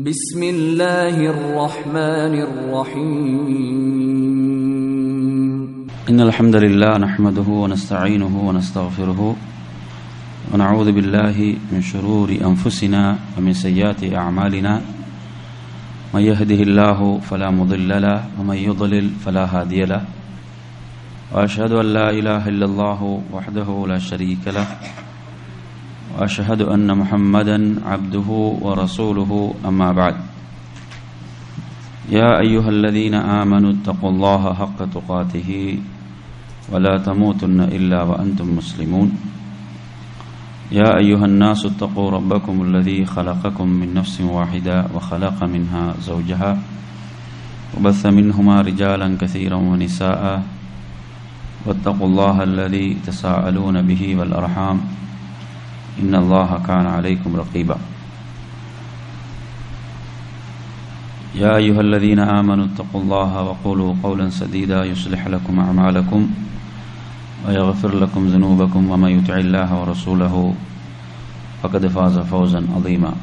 بسم الله الرحمن الرحيم إن الحمد لله نحمده ونستعينه ونستغفره ونعوذ بالله من شرور أنفسنا ومن سيئات أعمالنا من يهده الله فلا مضل له ومن يضلل فلا هادي له وأشهد أن لا إله إلا الله وحده لا شريك له وأشهد أن محمدا عبده ورسوله أما بعد يا أيها الذين آمنوا اتقوا الله حق تقاته ولا تموتن إلا وأنتم مسلمون يا أيها الناس اتقوا ربكم الذي خلقكم من نفس واحدة وخلق منها زوجها وبث منهما رجالا كثيرا ونساء واتقوا الله الذي تساءلون به والأرحام إن الله كان عليكم رقيبا يا أيها الذين آمنوا اتقوا الله وقولوا قولا سديدا يصلح لكم أعمالكم ويغفر لكم ذنوبكم ومن يطع الله ورسوله فقد فاز فوزا عظيما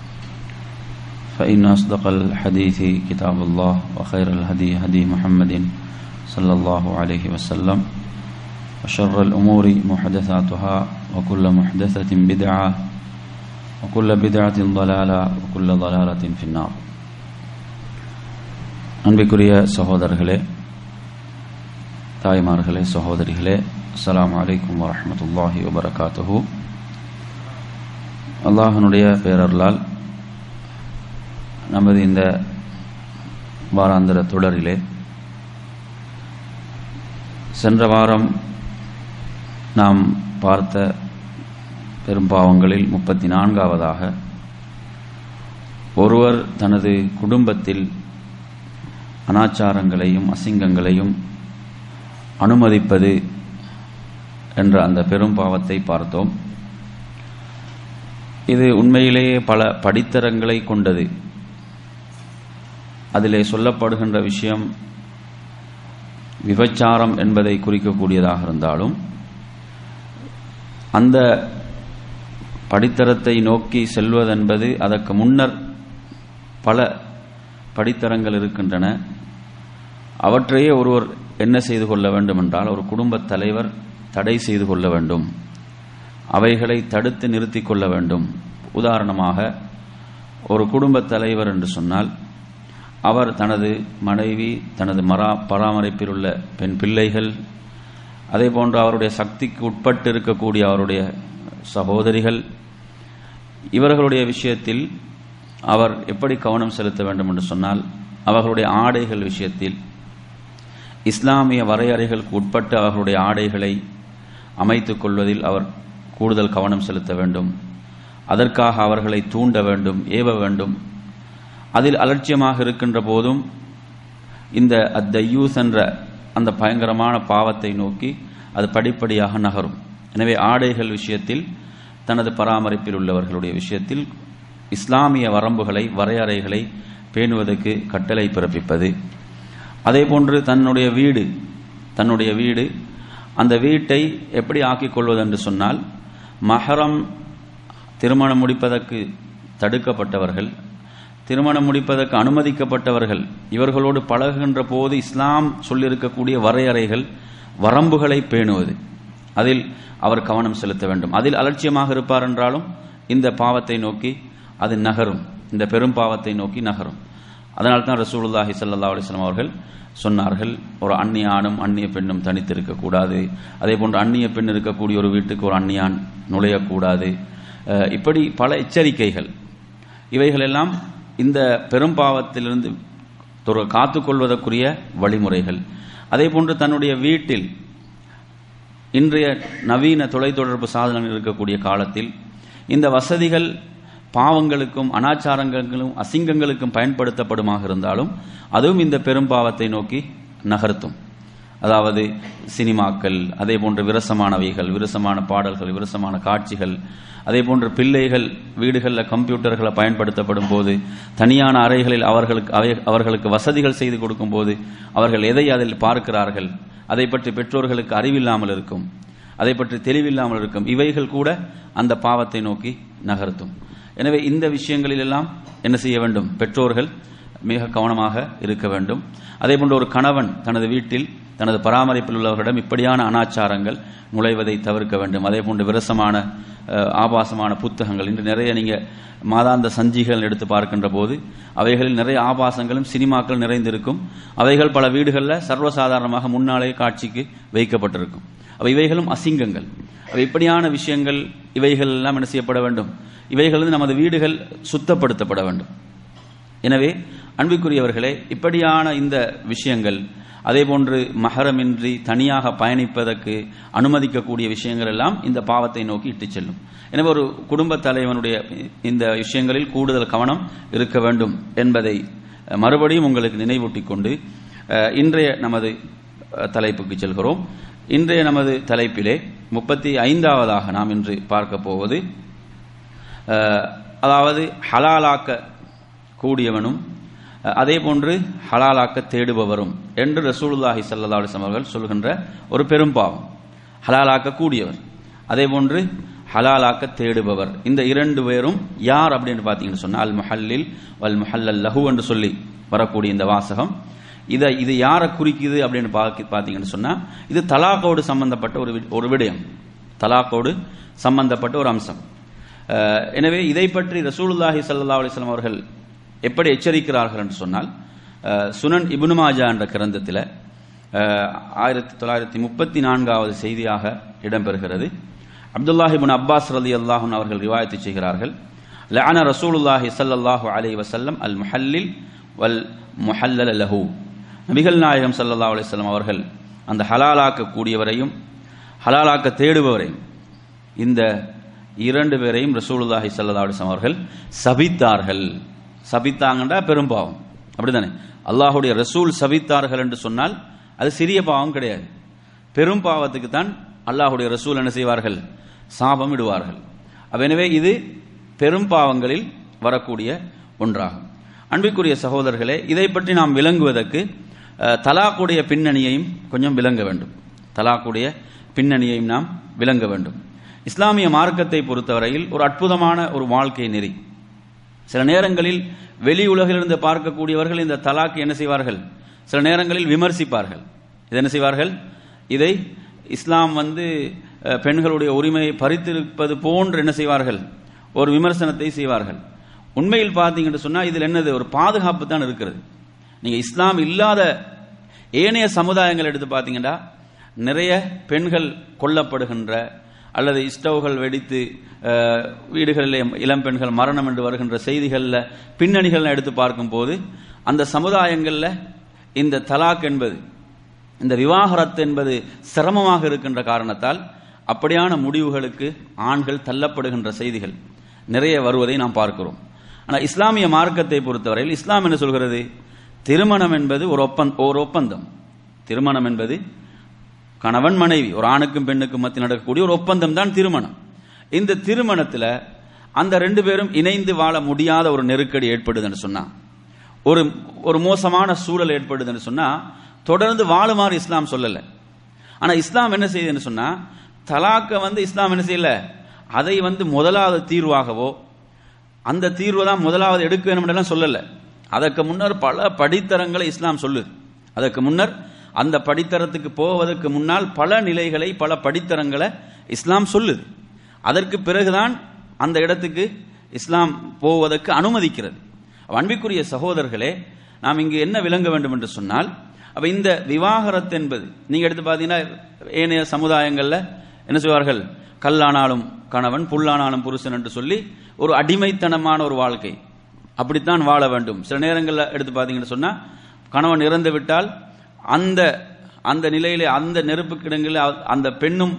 فإن أصدق الحديث كتاب الله وخير الهدي هدي محمد صلى الله عليه وسلم وشر الأمور محدثاتها وكل محدثة بدعة وكل بدعة ضلالة وكل ضلالة في النار அன்பிற்குரிய சகோதரர்களே தாய்மார்களே சகோதரிகளே அஸ்ஸலாமு அலைக்கும் வரஹமத்துல்லாஹி வபரகாத்துஹு அல்லாஹனுடைய பேரர்களால் நமது இந்த வாராந்திர தொடரிலே சென்ற வாரம் நாம் பார்த்த பெரும்பாவங்களில் முப்பத்தி நான்காவதாக ஒருவர் தனது குடும்பத்தில் அனாச்சாரங்களையும் அசிங்கங்களையும் அனுமதிப்பது என்ற அந்த பெரும் பாவத்தை பார்த்தோம் இது உண்மையிலேயே பல படித்தரங்களை கொண்டது அதிலே சொல்லப்படுகின்ற விஷயம் விபச்சாரம் என்பதை குறிக்கக்கூடியதாக இருந்தாலும் அந்த படித்தரத்தை நோக்கி செல்வதென்பது அதற்கு முன்னர் பல படித்தரங்கள் இருக்கின்றன அவற்றையே ஒருவர் என்ன செய்து கொள்ள வேண்டும் என்றால் ஒரு குடும்பத் தலைவர் தடை செய்து கொள்ள வேண்டும் அவைகளை தடுத்து நிறுத்தி கொள்ள வேண்டும் உதாரணமாக ஒரு குடும்பத் தலைவர் என்று சொன்னால் அவர் தனது மனைவி தனது மரா பராமரிப்பில் உள்ள பெண் பிள்ளைகள் அதே போன்று அவருடைய சக்திக்கு உட்பட்டு இருக்கக்கூடிய அவருடைய சகோதரிகள் இவர்களுடைய விஷயத்தில் அவர் எப்படி கவனம் செலுத்த வேண்டும் என்று சொன்னால் அவர்களுடைய ஆடைகள் விஷயத்தில் இஸ்லாமிய வரையறைகளுக்கு உட்பட்டு அவர்களுடைய ஆடைகளை அமைத்துக் கொள்வதில் அவர் கூடுதல் கவனம் செலுத்த வேண்டும் அதற்காக அவர்களை தூண்ட வேண்டும் ஏவ வேண்டும் அதில் அலட்சியமாக இருக்கின்ற போதும் இந்த அத்தையூஸ் என்ற அந்த பயங்கரமான பாவத்தை நோக்கி அது படிப்படியாக நகரும் எனவே ஆடைகள் விஷயத்தில் தனது பராமரிப்பில் உள்ளவர்களுடைய விஷயத்தில் இஸ்லாமிய வரம்புகளை வரையறைகளை பேணுவதற்கு கட்டளை பிறப்பிப்பது அதே போன்று தன்னுடைய வீடு தன்னுடைய வீடு அந்த வீட்டை எப்படி ஆக்கிக் கொள்வது என்று சொன்னால் மஹரம் திருமணம் முடிப்பதற்கு தடுக்கப்பட்டவர்கள் திருமணம் முடிப்பதற்கு அனுமதிக்கப்பட்டவர்கள் இவர்களோடு பழகுகின்ற போது இஸ்லாம் சொல்லியிருக்கக்கூடிய வரையறைகள் வரம்புகளை பேணுவது அதில் அவர் கவனம் செலுத்த வேண்டும் அதில் அலட்சியமாக இருப்பார் என்றாலும் இந்த பாவத்தை நோக்கி அது நகரும் இந்த பெரும் பாவத்தை நோக்கி நகரும் அதனால் தான் ரசூலுல்லாஹி சல்லா அலிஸ்லாம் அவர்கள் சொன்னார்கள் ஒரு அந்நிய ஆணும் அந்நிய பெண்ணும் தனித்து இருக்கக்கூடாது அதே போன்று அந்நிய பெண் இருக்கக்கூடிய ஒரு வீட்டுக்கு ஒரு அந்நியான் நுழையக்கூடாது இப்படி பல எச்சரிக்கைகள் இவைகளெல்லாம் இந்த பெரும் பாவத்திலிருந்து காத்து கொள்வதற்குரிய வழிமுறைகள் அதே போன்று தன்னுடைய வீட்டில் இன்றைய நவீன தொலைத்தொடர்பு சாதனங்கள் இருக்கக்கூடிய காலத்தில் இந்த வசதிகள் பாவங்களுக்கும் அனாச்சாரங்களுக்கும் அசிங்கங்களுக்கும் பயன்படுத்தப்படுமாக இருந்தாலும் அதுவும் இந்த பெரும் பாவத்தை நோக்கி நகர்த்தும் அதாவது சினிமாக்கள் அதே போன்ற விரசமானவைகள் விரசமான பாடல்கள் விரசமான காட்சிகள் அதே போன்று பிள்ளைகள் வீடுகளில் கம்ப்யூட்டர்களை பயன்படுத்தப்படும் போது தனியான அறைகளில் அவர்களுக்கு அவர்களுக்கு வசதிகள் செய்து கொடுக்கும் போது அவர்கள் எதை அதில் பார்க்கிறார்கள் அதை பற்றி பெற்றோர்களுக்கு அறிவில்லாமல் இருக்கும் அதை பற்றி தெளிவில்லாமல் இருக்கும் இவைகள் கூட அந்த பாவத்தை நோக்கி நகர்த்தும் எனவே இந்த விஷயங்களில் எல்லாம் என்ன செய்ய வேண்டும் பெற்றோர்கள் மிக கவனமாக இருக்க வேண்டும் அதே போன்று ஒரு கணவன் தனது வீட்டில் தனது பராமரிப்பில் உள்ளவர்களிடம் இப்படியான அனாச்சாரங்கள் நுழைவதை தவிர்க்க வேண்டும் அதே போன்று விரசமான அஹ், ஆபாசமான புத்தகங்கள் இன்று நிறைய நீங்க மாதாந்த சஞ்சிகள் எடுத்து பார்க்கின்ற போது அவைகளில் நிறைய ஆபாசங்களும் சினிமாக்கள் நிறைந்திருக்கும் அவைகள் பல வீடுகளில் சர்வசாதாரணமாக முன்னாலே காட்சிக்கு வைக்கப்பட்டிருக்கும் அவை இவைகளும் அசிங்கங்கள் அவை இப்படியான விஷயங்கள் இவைகள் எல்லாம் என்ன செய்யப்பட வேண்டும் இவைகள் வந்து நமது வீடுகள் சுத்தப்படுத்தப்பட வேண்டும் எனவே அன்பிற்குரியவர்களே இப்படியான இந்த விஷயங்கள் அதே போன்று மகரமின்றி தனியாக பயணிப்பதற்கு அனுமதிக்கக்கூடிய விஷயங்கள் எல்லாம் இந்த பாவத்தை நோக்கி இட்டுச் செல்லும் எனவே ஒரு குடும்ப தலைவனுடைய இந்த விஷயங்களில் கூடுதல் கவனம் இருக்க வேண்டும் என்பதை அஹ், மறுபடியும் உங்களுக்கு நினைவூட்டிக் கொண்டு அஹ், இன்றைய நமது அஹ், தலைப்புக்கு செல்கிறோம் இன்றைய நமது தலைப்பிலே முப்பத்தி ஐந்தாவதாக நாம் இன்று பார்க்க போவது அஹ், அதாவது ஹலாலாக்க கூடியவனும் அஹ், அதே போன்று ஹலாலாக்க தேடுபவரும் என்று ரசூலுல்லாஹி ஸல்லல்லாஹு அலைஹி வஸல்லம் அவர்கள் சொல்கின்ற ஒரு பெரும்பாவம் ஹலாலாக்க கூடியவர் அதே போன்று ஹலாலாக்க தேடுபவர் இந்த இரண்டு பேரும் யார் அப்படின்னு பார்த்தீங்கன்னு சொன்னா அல் முஹல்லில் வல் முஹல்லல் லஹு என்று சொல்லி வரக்கூடிய இந்த வாசகம் இதை இது யாரை குறிக்குது அப்படின்னு பார்க்க பார்த்தீங்கன்னு சொன்னா இது தலாக்கோடு சம்பந்தப்பட்ட ஒரு வி- ஒரு விடயம் தலாக்கோடு சம்பந்தப்பட்ட ஒரு அம்சம் அஹ், எனவே இதை பற்றி ரசூலுல்லாஹி ஸல்லல்லாஹு அலைஹி வஸல்லம் அவர்கள் எப்படி எச்சரிக்கிறார்கள் என்று சொன்னால் அஹ், சுனன் இப்னு மாஜா என்ற கிரந்தத்தில் ஆயிரத்தி தொள்ளாயிரத்தி முப்பத்தி நான்காவது செய்தியாக இடம்பெறுகிறது அப்துல்லாஹி இப்னு அப்பாஸ் ரலி அல்லாஹன் அவர்கள் ரிவாயத்து செய்கிறார்கள் லஅன ரசூலுல்லாஹி ஸல்லல்லாஹு அலைஹி வஸல்லம் அல் முஹல்லில் வல் முஹல்லல லஹு நபிகள் நாயகம் ஸல்லல்லாஹு அலைஹி வஸல்லம் அவர்கள் அந்த ஹலாலாக்க கூடியவரையும் ஹலாலாக்க தேடுபவரையும் இந்த இரண்டு பேரையும் ரசூலுல்லாஹி ஸல்லல்லாஹு அலைஹி வஸல்லம் அவர்கள் சபித்தார்கள் சபித்தாங்கன்றா பெரும்பாவம் அப்படிதானே அல்லாஹ்வுடைய ரசூல் சபித்தார்கள் என்று சொன்னால் அது சிறிய பாவம் கிடையாது பெரும் பாவத்துக்கு தான் அல்லாஹ்வுடைய ரசூல் என்ன செய்வார்கள் சாபம் இடுவார்கள் அப்ப எனவே இது பெரும் பாவங்களில் வரக்கூடிய ஒன்றாகும் அன்பிற்குரிய சகோதரர்களே இதை பற்றி நாம் விளங்குவதற்கு அஹ், தலாக்குடைய பின்னணியையும் கொஞ்சம் விளங்க வேண்டும் தலாக்குடைய பின்னணியையும் நாம் விளங்க வேண்டும் இஸ்லாமிய மார்க்கத்தை பொறுத்தவரையில் ஒரு அற்புதமான ஒரு வாழ்க்கை நெறி சில நேரங்களில் வெளி உலகிலிருந்து பார்க்கக்கூடியவர்கள் இந்த தலாக் என்ன செய்வார்கள் சில நேரங்களில் விமர்சிப்பார்கள் இது என்ன செய்வார்கள் இதை இஸ்லாம் வந்து அஹ், பெண்களுடைய உரிமையை பறித்திருப்பது போன்று என்ன செய்வார்கள் ஒரு விமர்சனத்தை செய்வார்கள் உண்மையில் பார்த்தீங்கன்னு சொன்னா இதில் என்னது ஒரு பாதுகாப்பு தான் இருக்கிறது நீங்க இஸ்லாம் இல்லாத ஏனைய சமுதாயங்கள் எடுத்து பார்த்தீங்கன்னா நிறைய பெண்கள் கொல்லப்படுகின்ற அல்லது ஸ்டவ்கள் வெடித்து அஹ், வீடுகளிலே இளம் பெண்கள் மரணம் என்று வருகின்ற செய்திகளில் பின்னணிகள் எடுத்து பார்க்கும்போது அந்த சமுதாயங்களில் இந்த தலாக் என்பது இந்த விவாகரத்து என்பது சிரமமாக இருக்கின்ற காரணத்தால் அப்படியான முடிவுகளுக்கு ஆண்கள் தள்ளப்படுகின்ற செய்திகள் நிறைய வருவதை நாம் பார்க்கிறோம் ஆனால் இஸ்லாமிய மார்க்கத்தை பொறுத்தவரையில் இஸ்லாம் என்ன சொல்கிறது திருமணம் என்பது ஒரு ஒப்பந்த ஒரு ஒப்பந்தம் திருமணம் என்பது கணவன் மனைவி ஒரு ஆணுக்கும் பெண்ணுக்கும் மத்தியில் நடக்கக்கூடிய ஒரு ஒப்பந்தம் தான் திருமணம் இந்த திருமணத்துல அந்த ரெண்டு பேரும் இணைந்து வாழ முடியாத ஒரு நெருக்கடி ஏற்படுதுன்னு சொன்னா ஒரு ஒரு மோசமான சூழல் ஏற்படுதுன்னு சொன்னா தொடர்ந்து வாழுமாறு இஸ்லாம் சொல்லல ஆனா இஸ்லாம் என்ன செய்யுதுன்னு சொன்னா தலாக்க வந்து இஸ்லாம் என்ன செய்யல அதை வந்து முதலாவது தீர்வாகவோ அந்த தீர்வு தான் முதலாவது எடுக்க வேணும்னு சொல்லல அதற்கு முன்னர் பல படித்தரங்களை இஸ்லாம் சொல்லுது அதற்கு முன்னர் அந்த படித்தரத்துக்கு போவதற்கு முன்னால் பல நிலைகளை பல படித்தரங்களை இஸ்லாம் சொல்லுது அதற்கு பிறகுதான் அந்த இடத்துக்கு இஸ்லாம் போவதற்கு அனுமதிக்கிறது அன்பிற்குரிய சகோதரர்களே நாம் இங்கு என்ன விளங்க வேண்டும் என்று சொன்னால் அப்ப இந்த விவாகரத்து என்பது நீங்க எடுத்து பார்த்தீங்கன்னா ஏனைய சமுதாயங்கள்ல என்ன செய்வார்கள் கல்லானாலும் கணவன் புல்லானாலும் புருஷன் என்று சொல்லி ஒரு அடிமைத்தனமான ஒரு வாழ்க்கை அப்படித்தான் வாழ வேண்டும் சில நேரங்களில் எடுத்து பார்த்தீங்கன்னு சொன்னா கணவன் இறந்து விட்டால் அந்த அந்த நிலையிலே அந்த நெருப்பு கிடங்கில் அந்த பெண்ணும்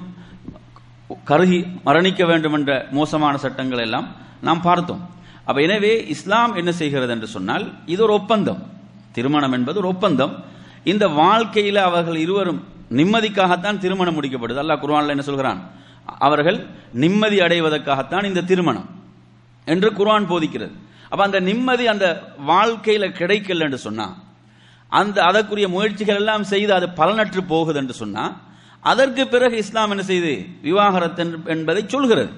கருகி மரணிக்க வேண்டும் என்ற மோசமான சட்டங்கள் எல்லாம் நாம் பார்த்தோம் அப்ப எனவே இஸ்லாம் என்ன செய்கிறது என்று சொன்னால் இது ஒரு ஒப்பந்தம் திருமணம் என்பது ஒரு ஒப்பந்தம் இந்த வாழ்க்கையில அவர்கள் இருவரும் நிம்மதிக்காகத்தான் திருமணம் முடிக்கப்படுது அல்லாஹ் குர்ஆன்ல என்ன சொல்கிறான் அவர்கள் நிம்மதி அடைவதற்காகத்தான் இந்த திருமணம் என்று குர்ஆன் போதிக்கிறது அப்ப அந்த நிம்மதி அந்த வாழ்க்கையில கிடைக்கல என்று சொன்னா அந்த அதற்குரிய முயற்சிகள் எல்லாம் செய்து அது பலனற்று போகுது என்று சொன்னா அதற்கு பிறகு இஸ்லாம் என்ன செய்து விவாகரத்து என்பதை சொல்கிறது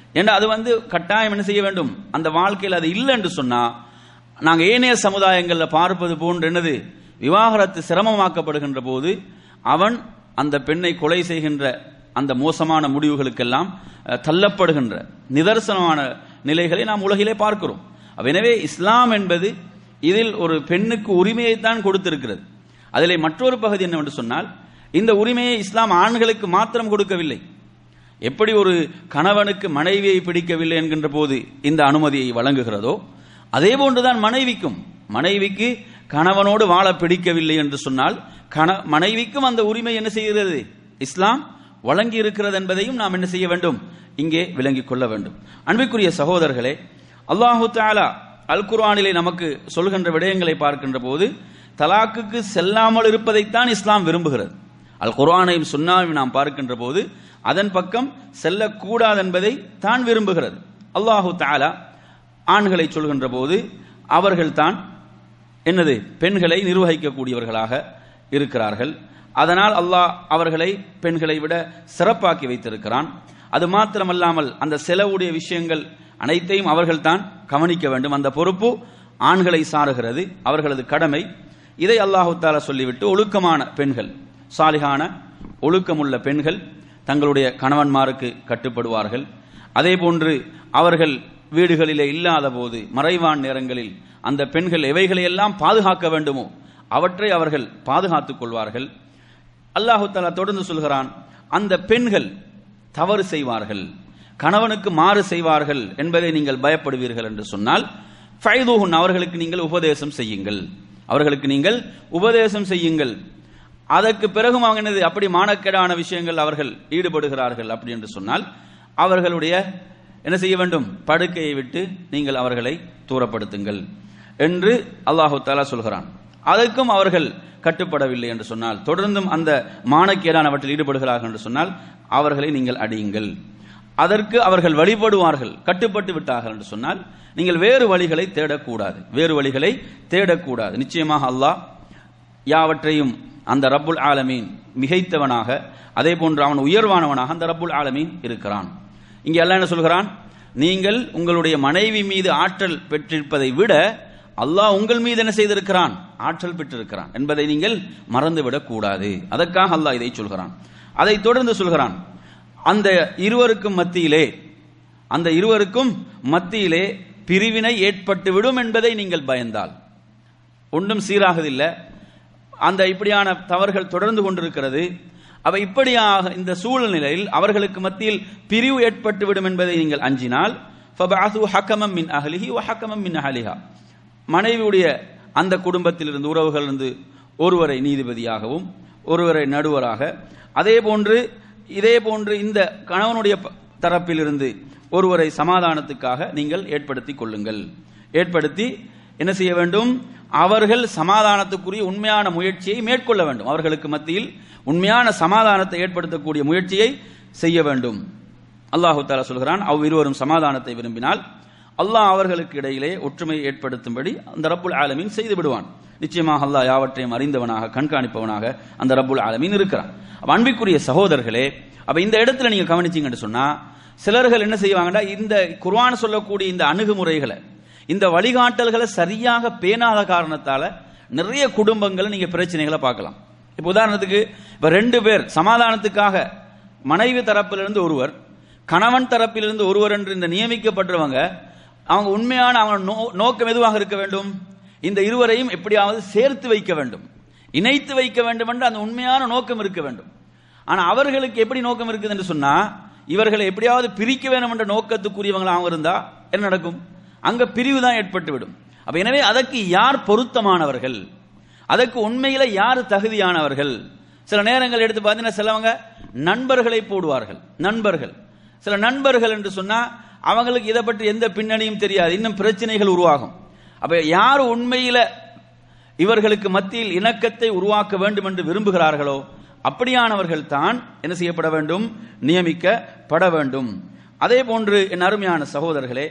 ஏன்னா அது வந்து கட்டாயம் என்ன செய்ய வேண்டும் அந்த வாழ்க்கையில் அது இல்லை என்று சொன்னா நாங்க ஏனைய சமுதாயங்களில் பார்ப்பது போன்று என்னது விவாகரத்து சிரமமாக்கப்படுகின்ற போது அவன் அந்த பெண்ணை கொலை செய்கின்ற அந்த மோசமான முடிவுகளுக்கெல்லாம் அஹ், தள்ளப்படுகின்ற நிதர்சனமான நிலைகளை நாம் உலகிலே பார்க்கிறோம் அப்ப எனவே இஸ்லாம் என்பது இதில் ஒரு பெண்ணுக்கு உரிமையைத்தான் கொடுத்திருக்கிறது அதிலே மற்றொரு பகுதி என்னவென்று சொன்னால் இந்த உரிமையை இஸ்லாம் ஆண்களுக்கு மாத்திரம் கொடுக்கவில்லை எப்படி ஒரு கணவனுக்கு மனைவியை பிடிக்கவில்லை என்கின்ற போது இந்த அனுமதியை வழங்குகிறதோ அதே போன்றுதான் மனைவிக்கும் மனைவிக்கு கணவனோடு வாழ பிடிக்கவில்லை என்று சொன்னால் கண மனைவிக்கும் அந்த உரிமை என்ன செய்கிறது இஸ்லாம் வழங்கி இருக்கிறது என்பதையும் நாம் என்ன செய்ய வேண்டும் இங்கே விளங்கிக் கொள்ள வேண்டும் அன்பிற்குரிய சகோதரர்களே அல்லாஹு தாலா அல் குர்ஆனிலே நமக்கு சொல்கின்ற விடயங்களை பார்க்கின்ற போது தலாக்குக்கு செல்லாமல் இருப்பதைத்தான் இஸ்லாம் விரும்புகிறது அல் குர்ஆனையும் சுன்னாவையும் நாம் பார்க்கின்ற போது அதன் பக்கம் செல்லக்கூடாது என்பதை தான் விரும்புகிறது அல்லாஹு தாலா ஆண்களை சொல்கின்ற போது அவர்கள் தான் என்னது பெண்களை நிர்வகிக்கக்கூடியவர்களாக இருக்கிறார்கள் அதனால் அல்லாஹ் அவர்களை பெண்களை விட சிறப்பாக்கி வைத்திருக்கிறான் அது மாத்திரமல்லாமல் அந்த செலவுடைய விஷயங்கள் அனைத்தையும் அவர்கள் தான் கவனிக்க வேண்டும் அந்த பொறுப்பு ஆண்களை சாருகிறது அவர்களது கடமை இதை அல்லாஹு தாலா சொல்லிவிட்டு ஒழுக்கமான பெண்கள் சாலிகான ஒழுக்கமுள்ள பெண்கள் தங்களுடைய கணவன்மாருக்கு கட்டுப்படுவார்கள் அதே போன்று அவர்கள் வீடுகளிலே இல்லாத போது மறைவான் நேரங்களில் அந்த பெண்கள் எவைகளை எல்லாம் பாதுகாக்க வேண்டுமோ அவற்றை அவர்கள் பாதுகாத்துக் கொள்வார்கள் அல்லாஹு தஆலா தொடர்ந்து சொல்கிறான் அந்த பெண்கள் தவறு செய்வார்கள் கணவனுக்கு மாறு செய்வார்கள் என்பதை நீங்கள் பயப்படுவீர்கள் என்று சொன்னால் ஃபைதூஹுன் அவர்களுக்கு நீங்கள் உபதேசம் செய்யுங்கள் அவர்களுக்கு நீங்கள் உபதேசம் செய்யுங்கள் அதற்கு பிறகும் அவங்க என்னது அப்படி மானக்கேடான விஷயங்கள் அவர்கள் ஈடுபடுகிறார்கள் அப்படி என்று சொன்னால் அவர்களுடைய என்ன செய்ய வேண்டும் படுக்கையை விட்டு நீங்கள் அவர்களை தூரப்படுத்துங்கள் என்று அல்லாஹு தாலா சொல்கிறான் அதற்கும் அவர்கள் கட்டுப்படவில்லை என்று சொன்னால் தொடர்ந்தும் அந்த மானக்கேடானவற்றில் ஈடுபடுகிறார்கள் என்று சொன்னால் அவர்களை நீங்கள் அடியுங்கள் அதற்கு அவர்கள் வழிபடுவார்கள் கட்டுப்பட்டு விட்டார்கள் என்று சொன்னால் நீங்கள் வேறு வழிகளை தேடக்கூடாது வேறு வழிகளை தேடக்கூடாது நிச்சயமாக அல்லாஹ் யாவற்றையும் அந்த ரப்புல் ஆலமீன் மிகைத்தவனாக அதே போன்று அவன் உயர்வானவனாக அந்த ரப்புல் ஆலமீன் இருக்கிறான் இங்கே அல்லாஹ் என்ன சொல்கிறான் நீங்கள் உங்களுடைய மனைவி மீது ஆற்றல் பெற்றிருப்பதை விட அல்லாஹ் உங்கள் மீது என்ன செய்திருக்கிறான் ஆற்றல் பெற்றிருக்கிறான் என்பதை நீங்கள் மறந்துவிடக் கூடாது அதற்காக அல்லாஹ் இதை சொல்கிறான் அதை தொடர்ந்து சொல்கிறான் அந்த இருவருக்கும் மத்தியிலே அந்த இருவருக்கும் மத்தியிலே பிரிவினை ஏற்பட்டு விடும் என்பதை நீங்கள் பயந்தால் ஒன்றும் சீராகதில்லை அந்த இப்படியான தவறுகள் தொடர்ந்து கொண்டிருக்கிறது அவை இப்படியாக இந்த சூழ்நிலையில் அவர்களுக்கு மத்தியில் பிரிவு ஏற்பட்டுவிடும் என்பதை நீங்கள் அஞ்சினால் ஃபபஅது ஹக்கமம் மின் அஹலிஹி வ ஹக்கமம் மின் அஹலிஹா மனைவியுடைய அந்த குடும்பத்திலிருந்து உறவுகளிலிருந்து ஒருவரை நீதிபதியாகவும் ஒருவரை நடுவராக அதே போன்று இதே போன்று இந்த கணவனுடைய ப- தரப்பிலிருந்து ஒருவரை சமாதானத்துக்காக நீங்கள் ஏற்படுத்திக் கொள்ளுங்கள் ஏற்படுத்தி என்ன செய்ய வேண்டும் அவர்கள் சமாதானத்துக்குரிய உண்மையான முயற்சியை மேற்கொள்ள வேண்டும் அவர்களுக்கு மத்தியில் உண்மையான சமாதானத்தை ஏற்படுத்தக்கூடிய முயற்சியை செய்ய வேண்டும் அல்லாஹு தாலா சொல்கிறான் அவ்விருவரும் சமாதானத்தை விரும்பினால் அல்லாஹ் அவர்களுக்கு இடையிலே ஒற்றுமை ஏற்படுத்தும்படி அந்த ரப்புல் ஆலமீன் செய்து விடுவான் நிச்சயமாக அல்லாஹ் யாவற்றையும் அறிந்தவனாக கண்காணிப்பவனாக அந்த ரப்புல் ஆலமீன் இருக்கிறான் அப்ப அன்பிற்குரிய சகோதரர்களே அப்ப இந்த இடத்துல நீங்க கவனிச்சீங்கன்னு சொன்னா சிலர்கள் என்ன செய்வாங்கன்னா இந்த குர்ஆன் சொல்லக்கூடிய இந்த அணுகுமுறைகளை இந்த வழிகாட்டல்களை சரியாக பேணாத காரணத்தால நிறைய குடும்பங்கள் நீங்க பிரச்சனைகளை பார்க்கலாம் இப்ப உதாரணத்துக்கு இப்ப ரெண்டு பேர் சமாதானத்துக்காக மனைவி தரப்பிலிருந்து ஒருவர் கணவன் தரப்பிலிருந்து ஒருவர் என்று இந்த நியமிக்கப்பட்டவங்க அவங்க உண்மையான அவங்க நோ- நோக்கம் எதுவாக இருக்க வேண்டும் இந்த இருவரையும் எப்படியாவது சேர்த்து வைக்க வேண்டும் இணைத்து வைக்க வேண்டும் என்று அந்த உண்மையான நோக்கம் இருக்க வேண்டும் ஆனா அவர்களுக்கு எப்படி நோக்கம் இருக்குது என்று சொன்னா இவர்களை எப்படியாவது பிரிக்க வேண்டும் என்ற நோக்கத்துக்குரியவங்களாக இருந்தா என்ன நடக்கும் அங்க பிரிவு தான் ஏற்பட்டு விடும் அப்ப எனவே அதற்கு யார் பொருத்தமானவர்கள் அதற்கு உண்மையில யார் தகுதியானவர்கள் சில நேரங்கள் எடுத்து பார்த்தீங்கன்னா சிலவங்க நண்பர்களை போடுவார்கள் நண்பர்கள் சில நண்பர்கள் என்று சொன்னா அவங்களுக்கு இதை பற்றி எந்த பின்னணியும் தெரியாது இன்னும் பிரச்சனைகள் உருவாகும் அப்ப யார் உண்மையில இவர்களுக்கு மத்தியில் இணக்கத்தை உருவாக்க வேண்டும் என்று விரும்புகிறார்களோ அப்படியானவர்கள் தான் என்ன செய்யப்பட வேண்டும் நியமிக்கப்பட வேண்டும் அதே போன்று என் அருமையான சகோதரர்களே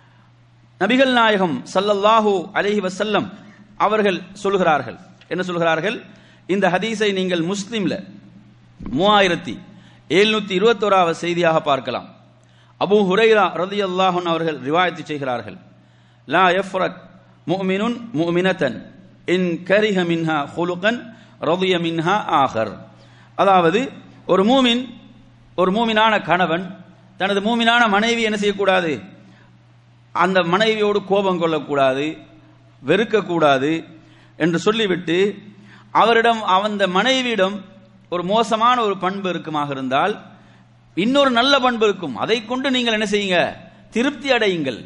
நபிகள் நாயகம் ஸல்லல்லாஹு அலைஹி வஸல்லம் அவர்கள் சொல்கிறார்கள் என்ன சொல்கிறார்கள் இந்த ஹதீஸை நீங்கள் முஸ்லிம்ல மூவாயிரத்தி எழுநூத்தி இருபத்தோராவது செய்தியாக பார்க்கலாம் அபூ ஹுரைரா ரலியல்லாஹு அன்ஹு அவர்கள் ரிவாயத்து செய்கிறார்கள் லா யஃப்ரக் முஃமினுன் முஃமினத்தன் இன் கரிஹ மின்ஹா ஹுலுகன் ரதிய மின்ஹா ஆகர் அதாவது ஒரு மூமின் ஒரு மூமினான கணவன் தனது மூமினான மனைவி என்ன செய்யக்கூடாது அந்த மனைவியோடு கோபம் கொள்ளக்கூடாது வெறுக்கக்கூடாது என்று சொல்லிவிட்டு அவரிடம் அந்த மனைவியிடம் ஒரு மோசமான ஒரு பண்பு இருக்குமாக இருந்தால் இன்னொரு நல்ல பண்பு இருக்கும் அதை கொண்டு நீங்கள் என்ன செய்யுங்க திருப்தி அடையுங்கள்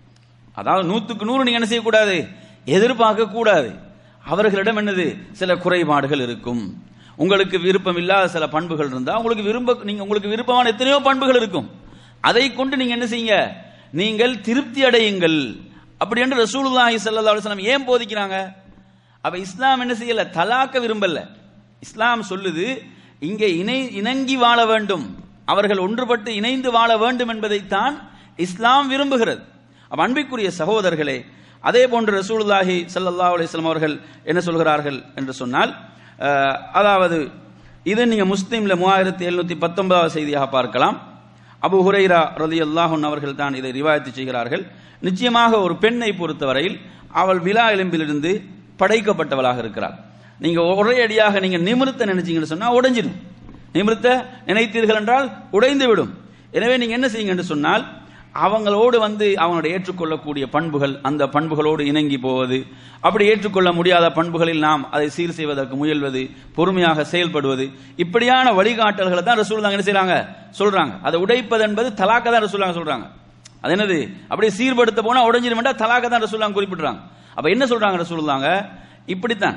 அதாவது நூத்துக்கு நூறு நீங்க என்ன செய்யக்கூடாது எதிர்பார்க்க கூடாது அவர்களிடம் என்னது சில குறைபாடுகள் இருக்கும் உங்களுக்கு விருப்பம் இல்லாத சில பண்புகள் இருந்தா உங்களுக்கு விரும்ப நீங்க உங்களுக்கு விருப்பமான எத்தனையோ பண்புகள் இருக்கும் அதை கொண்டு நீங்க என்ன செய்யுங்க நீங்கள் திருப்தி அடையுங்கள் அப்படி என்று ரசூலுல்லாஹி ஸல்லல்லாஹு அலைஹி வஸல்லம் ஏன் போதிக்கிறாங்க அப்ப இஸ்லாம் என்ன செய்யல தலாக்க விரும்பல இஸ்லாம் சொல்லுது இங்கே இணை இணங்கி வாழ வேண்டும் அவர்கள் ஒன்றுபட்டு இணைந்து வாழ வேண்டும் என்பதைத்தான் இஸ்லாம் விரும்புகிறது அப்ப அன்பிற்குரிய சகோதரர்களே அதே போன்று ரசூலுல்லாஹி ஸல்லல்லாஹு அலைஹி வஸல்லம் அவர்கள் என்ன சொல்கிறார்கள் என்று சொன்னால் அஹ், அதாவது இது நீங்க முஸ்லீம்ல மூவாயிரத்தி எழுநூத்தி பத்தொன்பதாவது செய்தியாக பார்க்கலாம் அபு ஹுரைரா ரலியல்லாஹு அன்ஹு அவர்கள் தான் இதை ரிவாயத்து செய்கிறார்கள் நிச்சயமாக ஒரு பெண்ணை பொறுத்தவரையில் அவள் விழா எலும்பிலிருந்து படைக்கப்பட்டவளாக இருக்கிறாள் நீங்க ஒரே அடியாக நீங்க நிமிர்த்த நினைச்சீங்கன்னு சொன்னா உடைஞ்சிடும் நிமிர்த்த நினைத்தீர்கள் என்றால் உடைந்து விடும் எனவே நீங்க என்ன செய்யுங்க என்று சொன்னால் அவங்களோடு வந்து அவங்களுடைய ஏற்றுக்கொள்ளக்கூடிய பண்புகள் அந்த பண்புகளோடு இணங்கி போவது அப்படி ஏற்றுக்கொள்ள முடியாத பண்புகளில் நாம் அதை சீர் செய்வதற்கு முயல்வது பொறுமையாக செயல்படுவது இப்படியான வழிகாட்டல்களை தான் ரசூலுல்லாஹ் என்ன செய்றாங்க சொல்றாங்க அதை உடைப்பது என்பது தலாக்க தான் ரசூலுல்லாஹ் சொல்றாங்க அது என்னது அப்படியே சீர்படுத்த போனா உடைஞ்சிருமெண்டா தலாக்க தான் ரசூலுல்லாஹ் குறிப்பிடுறாங்க அப்ப என்ன சொல்றாங்க ரசூலுல்லாங்க இப்படித்தான்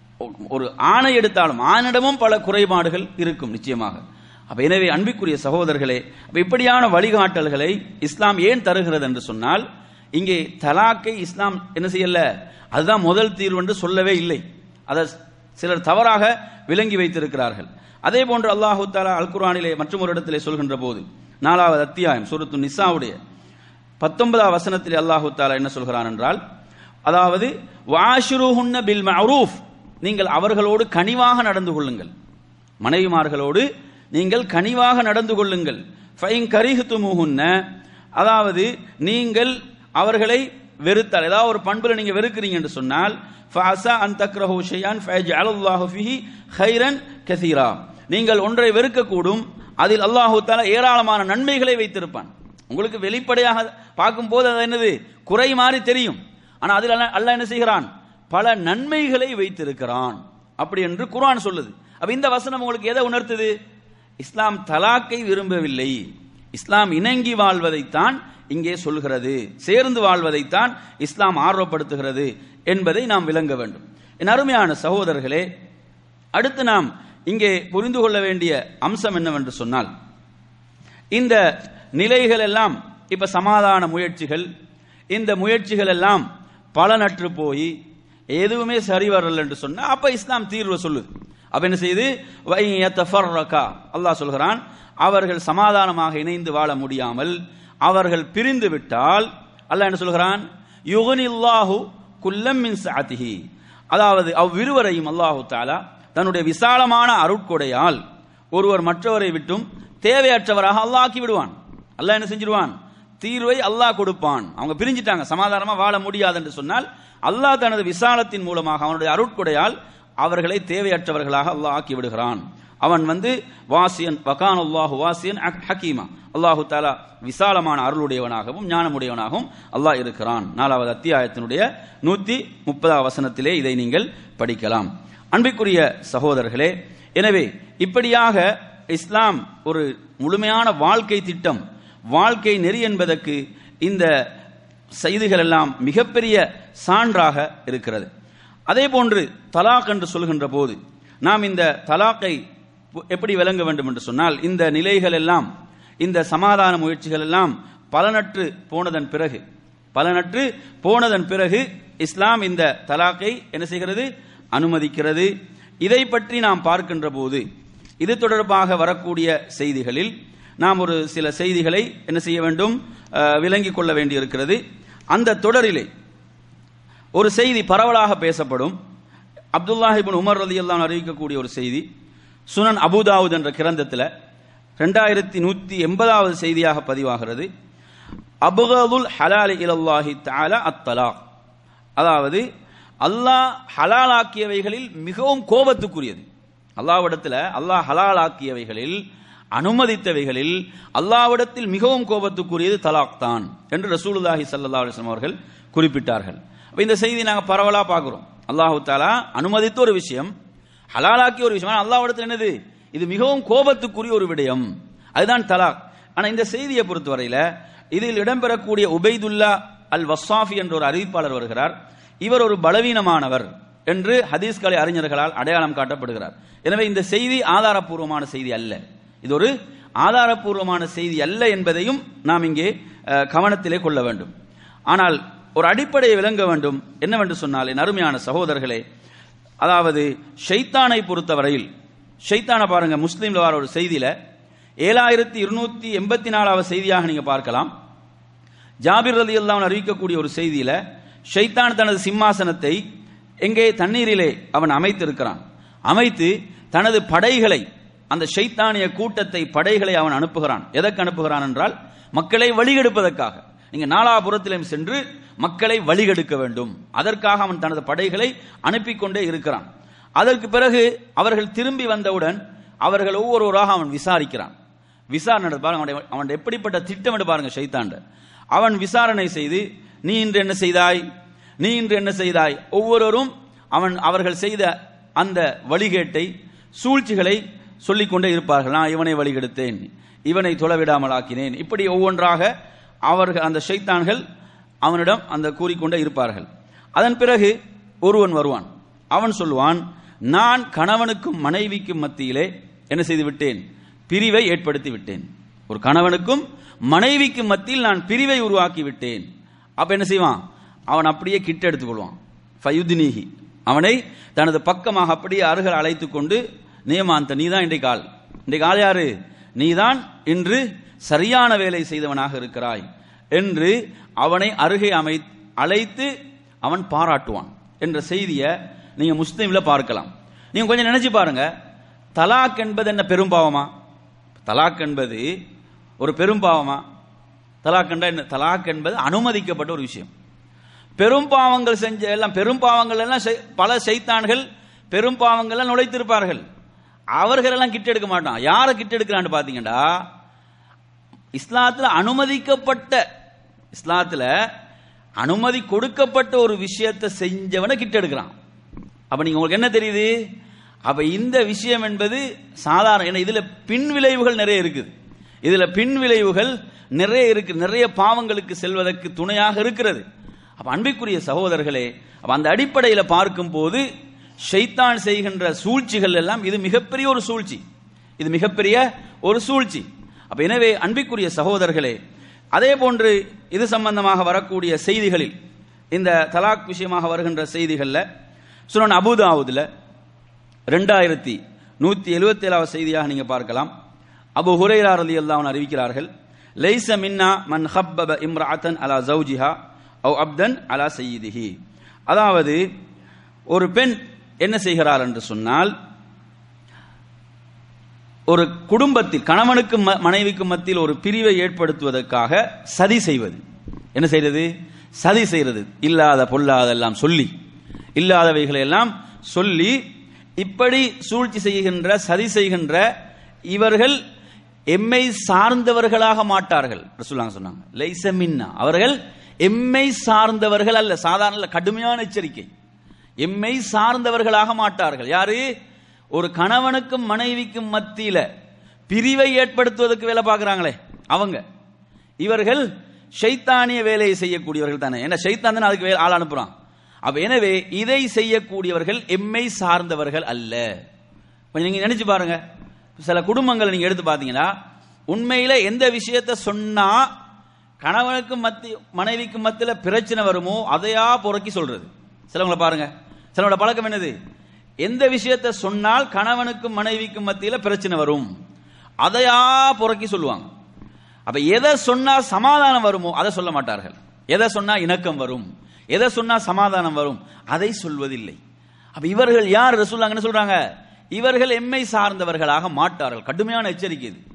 ஒரு ஆணை எடுத்தாலும் ஆணிடமும் பல குறைபாடுகள் இருக்கும் நிச்சயமாக அப்ப எனவே அன்பிற்குரிய சகோதரர்களே அப்ப இப்படியான வழிகாட்டல்களை இஸ்லாம் ஏன் தருகிறது என்று சொன்னால் இங்கே தலாக்கை இஸ்லாம் என்ன செய்யல அதுதான் முதல் தீர்வு என்று சொல்லவே இல்லை அதை சிலர் தவறாக விளங்கி வைத்திருக்கிறார்கள் அதே போன்று அல்லாஹு தாலா அல் குர்ஆனிலே மற்றும் ஒரு இடத்திலே சொல்கின்ற போது நாலாவது அத்தியாயம் சூரத்து நிசாவுடைய பத்தொன்பதாம் வசனத்தில் அல்லாஹு தாலா என்ன சொல்கிறான் என்றால் அதாவது வாஷுருஹுன்ன பில் மஅரூஃப் நீங்கள் அவர்களோடு கனிவாக நடந்து கொள்ளுங்கள் மனைவிமார்களோடு நீங்கள் கனிவாக நடந்து கொள்ளுங்கள் ஃபைன் கரிஹுத்துமுஹுன்ன அதாவது நீங்கள் அவர்களை வெறுத்தால் ஏதாவது ஒரு பண்புல நீங்க வெறுக்கிறீங்க என்று சொன்னால் ஃபஅஸா அன் தக்ரஹு ஷைஅன் ஃபயஜ்அலுல்லாஹு ஃபிஹி கைரன் கஸீரா நீங்கள் ஒன்றை வெறுக்கக்கூடும் அதில் அல்லாஹு தஆலா ஏராளமான நன்மைகளை வைத்திருப்பான் உங்களுக்கு வெளிப்படையாக பார்க்கும்போது அது என்னது குறை மாதிரி தெரியும் ஆனா அதில் அல்லாஹ் அல்லாஹ் என்ன செய்கிறான் பல நன்மைகளை வைத்திருக்கிறான் அப்படி என்று குர்ஆன் சொல்லுது அப்ப இந்த வசனம் உங்களுக்கு எதை உணர்த்துது இஸ்லாம் தலாக்கை விரும்பவில்லை இஸ்லாம் இணங்கி வாழ்வதைத்தான் இங்கே சொல்கிறது சேர்ந்து வாழ்வதைத்தான் இஸ்லாம் ஆர்வப்படுத்துகிறது என்பதை நாம் விளங்க வேண்டும் என் அருமையான சகோதரர்களே அடுத்து நாம் இங்கே புரிந்து கொள்ள வேண்டிய அம்சம் என்னவென்று சொன்னால் இந்த நிலைகள் எல்லாம் இப்ப சமாதான முயற்சிகள் இந்த முயற்சிகள் எல்லாம் பலனற்று போய் எதுவுமே சரி வரல என்று சொன்னா அப்ப இஸ்லாம் தீர்வு சொல்லுது அப்ப என்ன செய்யுது வை யத்தஃபர்ரகா அல்லாஹ் சொல்கிறான் அவர்கள் சமாதானமாக இணைந்து வாழ முடியாமல் அவர்கள் பிரிந்து விட்டால் அல்லாஹ் என்ன சொல்கிறான் யுகனில்லாஹு குல்லம் மின் சாத்திஹி அதாவது அவ்விருவரையும் அல்லாஹு தாலா தன்னுடைய விசாலமான அருட்கொடையால் ஒருவர் மற்றவரை விட்டும் தேவையற்றவராக அல்லாஹ் ஆக்கி விடுவான் அல்லாஹ் என்ன செஞ்சிருவான் தீர்வை அல்லாஹ் கொடுப்பான் அவங்க பிரிஞ்சிட்டாங்க சமாதானமா வாழ முடியாது என்று சொன்னால் அல்லாஹ் தனது விசாலத்தின் மூலமாக அவனுடைய அருட்கொடையால் அவர்களை தேவையற்றவர்களாக அல்லாஹ் ஆக்கி விடுகிறான் அவன் வந்து வாசியன் வகான் அல்லாஹு வாசியன் அக்- ஹக்கீமா அல்லாஹு தாலா விசாலமான அருளுடையவனாகவும் ஞானமுடையவனாகவும் அல்லாஹ் இருக்கிறான் நாலாவது அத்தியாயத்தினுடைய நூத்தி முப்பதாம் வசனத்திலே இதை நீங்கள் படிக்கலாம் அன்பிற்குரிய சகோதரர்களே எனவே இப்படியாக இஸ்லாம் ஒரு முழுமையான வாழ்க்கை திட்டம் வாழ்க்கை நெறி என்பதற்கு இந்த செய்திகள் எல்லாம் மிகப்பெரிய சான்றாக இருக்கிறது அதே போன்று தலாக் என்று சொல்கின்ற போது நாம் இந்த தலாக்கை எப்படி விளங்க வேண்டும் என்று சொன்னால் இந்த நிலைகள் எல்லாம் இந்த சமாதான முயற்சிகள் எல்லாம் பலனற்று போனதன் பிறகு பலனற்று போனதன் பிறகு இஸ்லாம் இந்த தலாக்கை என்ன செய்கிறது அனுமதிக்கிறது இதை பற்றி நாம் பார்க்கின்ற போது இது தொடர்பாக வரக்கூடிய செய்திகளில் நாம் ஒரு சில செய்திகளை என்ன செய்ய வேண்டும் அஹ், விளங்கிக் கொள்ள வேண்டியிருக்கிறது அந்த தொடரிலே ஒரு செய்தி பரவலாக பேசப்படும் அப்துல்லாஹிபின் உமர் ரலியல்லாஹு அன்ஹு அறிவிக்கக்கூடிய ஒரு செய்தி சுனன் அபுதாவுத் என்ற கிரந்தத்தில் ரெண்டாயிரத்தி நூத்தி எண்பதாவது செய்தியாக பதிவாகிறது அபுகதுல் ஹலாலி இலல்லாஹி தஆலா அத்தலாக் அதாவது அல்லாஹ் ஹலாலாக்கியவைகளில் மிகவும் கோபத்துக்குரியது அல்லாஹ்விடத்துல அல்லாஹ் ஹலாலாக்கியவைகளில் அனுமதித்தவைகளில் அல்லாஹ்விடத்தில் மிகவும் கோபத்துக்குரியது தலாக் தான் என்று ரசூலுல்லாஹி ஸல்லல்லாஹு அலைஹி வஸல்லம் அவர்கள் குறிப்பிட்டார்கள் அப்ப இந்த செய்தி நாங்க பரவலா பார்க்கிறோம் அல்லாஹு தாலா அனுமதித்த ஒரு விஷயம் ஹலாலாக்கிய ஒரு விஷயம் ஆனா அல்லாஹ்விடத்தில் என்னது இது மிகவும் கோபத்துக்குரிய ஒரு விடயம் அதுதான் தலாக் ஆனா இந்த செய்தியை பொறுத்தவரையில இதில் இடம்பெறக்கூடிய உபைதுல்லா அல் வஸ்ஸாஃபி என்ற ஒரு அறிவிப்பாளர் வருகிறார் இவர் ஒரு பலவீனமானவர் என்று ஹதீஸ் கலை அறிஞர்களால் அடையாளம் காட்டப்படுகிறார் எனவே இந்த செய்தி ஆதாரப்பூர்வமான செய்தி அல்ல இது ஒரு ஆதாரப்பூர்வமான செய்தி அல்ல என்பதையும் நாம் இங்கே அஹ், கவனத்திலே கொள்ள வேண்டும் ஆனால் ஒரு அடிப்படையை விளங்க வேண்டும் என்னவென்று சொன்னால் என் அருமையான சகோதரர்களே அதாவது ஷைத்தானை பொறுத்தவரையில் ஷைத்தானை பாருங்க முஸ்லீம்ல வர ஒரு செய்தியில ஏழாயிரத்தி இருநூத்தி எண்பத்தி நாலாவது செய்தியாக நீங்க பார்க்கலாம் ஜாபிர் ரதி அல்லாஹ் அறிவிக்கக்கூடிய ஒரு செய்தியில ஷைத்தான் தனது சிம்மாசனத்தை எங்கே தண்ணீரிலே அவன் அமைத்திருக்கிறான் அமைத்து தனது படைகளை அந்த ஷைத்தானிய கூட்டத்தை படைகளை அவன் அனுப்புகிறான் எதற்கு அனுப்புகிறான் என்றால் மக்களை வழிகெடுப்பதற்காக நீங்க நாலாபுரத்திலும் சென்று மக்களை வழிகெடுக்க வேண்டும் அதற்காக அவன் தனது படைகளை அனுப்பி கொண்டே இருக்கிறான் அதற்கு பிறகு அவர்கள் திரும்பி வந்தவுடன் அவர்கள் ஒவ்வொருவராக அவன் விசாரிக்கிறான் விசாரணை நடத்து- பாருங்க அவனுடைய- அவன் எப்படிப்பட்ட திட்டம் என்று பாருங்க ஷைத்தாண்ட அவன் விசாரணை செய்து நீ இன்று என்ன செய்தாய் நீ இன்று என்ன செய்தாய் ஒவ்வொருவரும் அவன் அவர்கள் செய்த அந்த வழிகேட்டை சூழ்ச்சிகளை சொல்லிக்கொண்டே இருப்பார்கள் நான் இவனை வழிகெடுத்தேன் இவனை தொலைவிடாமல் ஆக்கினேன் இப்படி ஒவ்வொன்றாக அவர்கள் அந்த ஷைத்தான்கள் அவனிடம் அந்த கூறிக்கொண்டே இருப்பார்கள் அதன் பிறகு ஒருவன் வருவான் அவன் சொல்லுவான் நான் கணவனுக்கும் மனைவிக்கும் மத்தியிலே என்ன செய்து விட்டேன் பிரிவை ஏற்படுத்தி விட்டேன் ஒரு கணவனுக்கும் மனைவிக்கும் மத்தியில் நான் பிரிவை உருவாக்கி விட்டேன் அப்ப என்ன செய்வான் அவன் அப்படியே கிட்ட எடுத்துக்கொள்வான் ஃபயுத்னீஹி அவனை தனது பக்கமாக அப்படியே அருகில் அழைத்துக் கொண்டு நியமாந்த நீதான் இன்றைக்கு ஆள் இன்றைக்கு ஆள் யாரு நீதான் இன்று சரியான வேலை செய்தவனாக இருக்கிறாய் என்று அவனை அருகே அமை அழைத்து அவன் பாராட்டுவான் என்ற செய்தியை நீங்க முஸ்லீம்ல பார்க்கலாம் நீங்க கொஞ்சம் நினைச்சு பாருங்க தலாக் என்பது என்ன பெரும்பாவமா தலாக் என்பது ஒரு பெரும்பாவமா தலாக் என்றா என்ன தலாக் என்பது அனுமதிக்கப்பட்ட ஒரு விஷயம் பெரும் பாவங்கள் செஞ்ச எல்லாம் பெரும் பாவங்கள் எல்லாம் செய்- பல சைத்தான்கள் பெரும் பாவங்கள் எல்லாம் நுழைத்திருப்பார்கள் அவர்கள் எல்லாம் கிட்ட எடுக்க மாட்டான் யாரை கிட்ட எடுக்கிறான்னு பாத்தீங்கன்னா இஸ்லாத்துல அனுமதிக்கப்பட்ட இஸ்லாத்துல அனுமதி கொடுக்கப்பட்ட ஒரு விஷயத்தை செஞ்சவனை கிட்ட எடுக்கிறான் அப்ப நீங்க உங்களுக்கு என்ன தெரியுது அப்ப இந்த விஷயம் என்பது சாதாரண ஏன்னா இதுல பின் விளைவுகள் நிறைய இருக்குது இதுல பின் விளைவுகள் நிறைய இருக்கு நிறைய பாவங்களுக்கு செல்வதற்கு துணையாக இருக்கிறது அப்ப அன்பிற்குரிய சகோதரர்களே அப்ப அந்த அடிப்படையில பார்க்கும் போது ஷைத்தான் செய்கின்ற சூழ்ச்சிகள் எல்லாம் இது மிகப்பெரிய ஒரு சூழ்ச்சி இது மிகப்பெரிய ஒரு சூழ்ச்சி அப்ப எனவே அன்பிற்குரிய சகோதரர்களே அதே போன்று இது சம்பந்தமாக வரக்கூடிய செய்திகளில் இந்த தலாக் விஷயமாக வருகின்ற செய்திகள்ல சுனன் அபுதாவுதுல ரெண்டாயிரத்தி நூத்தி எழுபத்தி ஏழாவது செய்தியாக நீங்க பார்க்கலாம் அபு ஹுரைரா ரலியல்லாஹு அன்ஹு அறிவிக்கிறார்கள் லைஸ மின்னா மன் ஹப்பப இம்ரஅத்தன் அலா ஜௌஜிஹா அவ் அப்தன் அலா சையிதிஹி அதாவது ஒரு பெண் என்ன செய்கிறார் என்று சொன்னால் ஒரு குடும்பத்தில் கணவனுக்கும் ம- மனைவிக்கும் மத்தியில் ஒரு பிரிவை ஏற்படுத்துவதற்காக சதி செய்வது என்ன செய்யறது சதி செய்யறது இல்லாத பொல்லாதெல்லாம் சொல்லி இல்லாதவைகளை எல்லாம் சொல்லி இப்படி சூழ்ச்சி செய்கின்ற சதி செய்கின்ற இவர்கள் எம்மை சார்ந்தவர்களாக மாட்டார்கள் ரசூலுல்லாஹ் சொன்னாங்க லைஸ மின்னா அவர்கள் எம்மை சார்ந்தவர்கள் அல்ல சாதாரண இல்ல, கடுமையான எச்சரிக்கை எம்மை சார்ந்தவர்களாக மாட்டார்கள் யாரு ஒரு கணவனுக்கும் மனைவிக்கும் மத்தியில பிரிவை ஏற்படுத்துவதற்கு வேலை பார்க்கறாங்களே அவங்க இவர்கள் ஷைத்தானிய வேலையை செய்யக்கூடியவர்கள் தானே ஏன்னா ஷைத்தான் தானே அதுக்கு வே- ஆள் அனுப்புறான் அப்ப எனவே இதை செய்யக்கூடியவர்கள் எம்மை சார்ந்தவர்கள் அல்ல கொஞ்சம் நீங்க நினைச்சு பாருங்க சில குடும்பங்களை நீங்க எடுத்து பாத்தீங்கன்னா உண்மையில எந்த விஷயத்தை சொன்னா கணவனுக்கும் மத்தி மனைவிக்கும் மத்தியில பிரச்சனை வருமோ அதையா புறக்கி சொல்றது சிலவங்களை பாருங்க சிலவங்களோட பழக்கம் என்னது எந்த விஷயத்தை சொன்னால் கணவனுக்கும் மனைவிக்கும் மத்தியில பிரச்சனை வரும் அதையா புறக்கி சொல்லுவாங்க அப்ப எதை சொன்னா சமாதானம் வருமோ அதை சொல்ல மாட்டார்கள் எதை சொன்னா இணக்கம் வரும் எதை சொன்னா சமாதானம் வரும் அதை சொல்வதில்லை அப்ப இவர்கள் யார் ரசூலுல்லாஹ் என்ன சொல்றாங்க இவர்கள் எம்மை சார்ந்தவர்களாக மாட்டார்கள் கடுமையான எச்சரிக்கை இது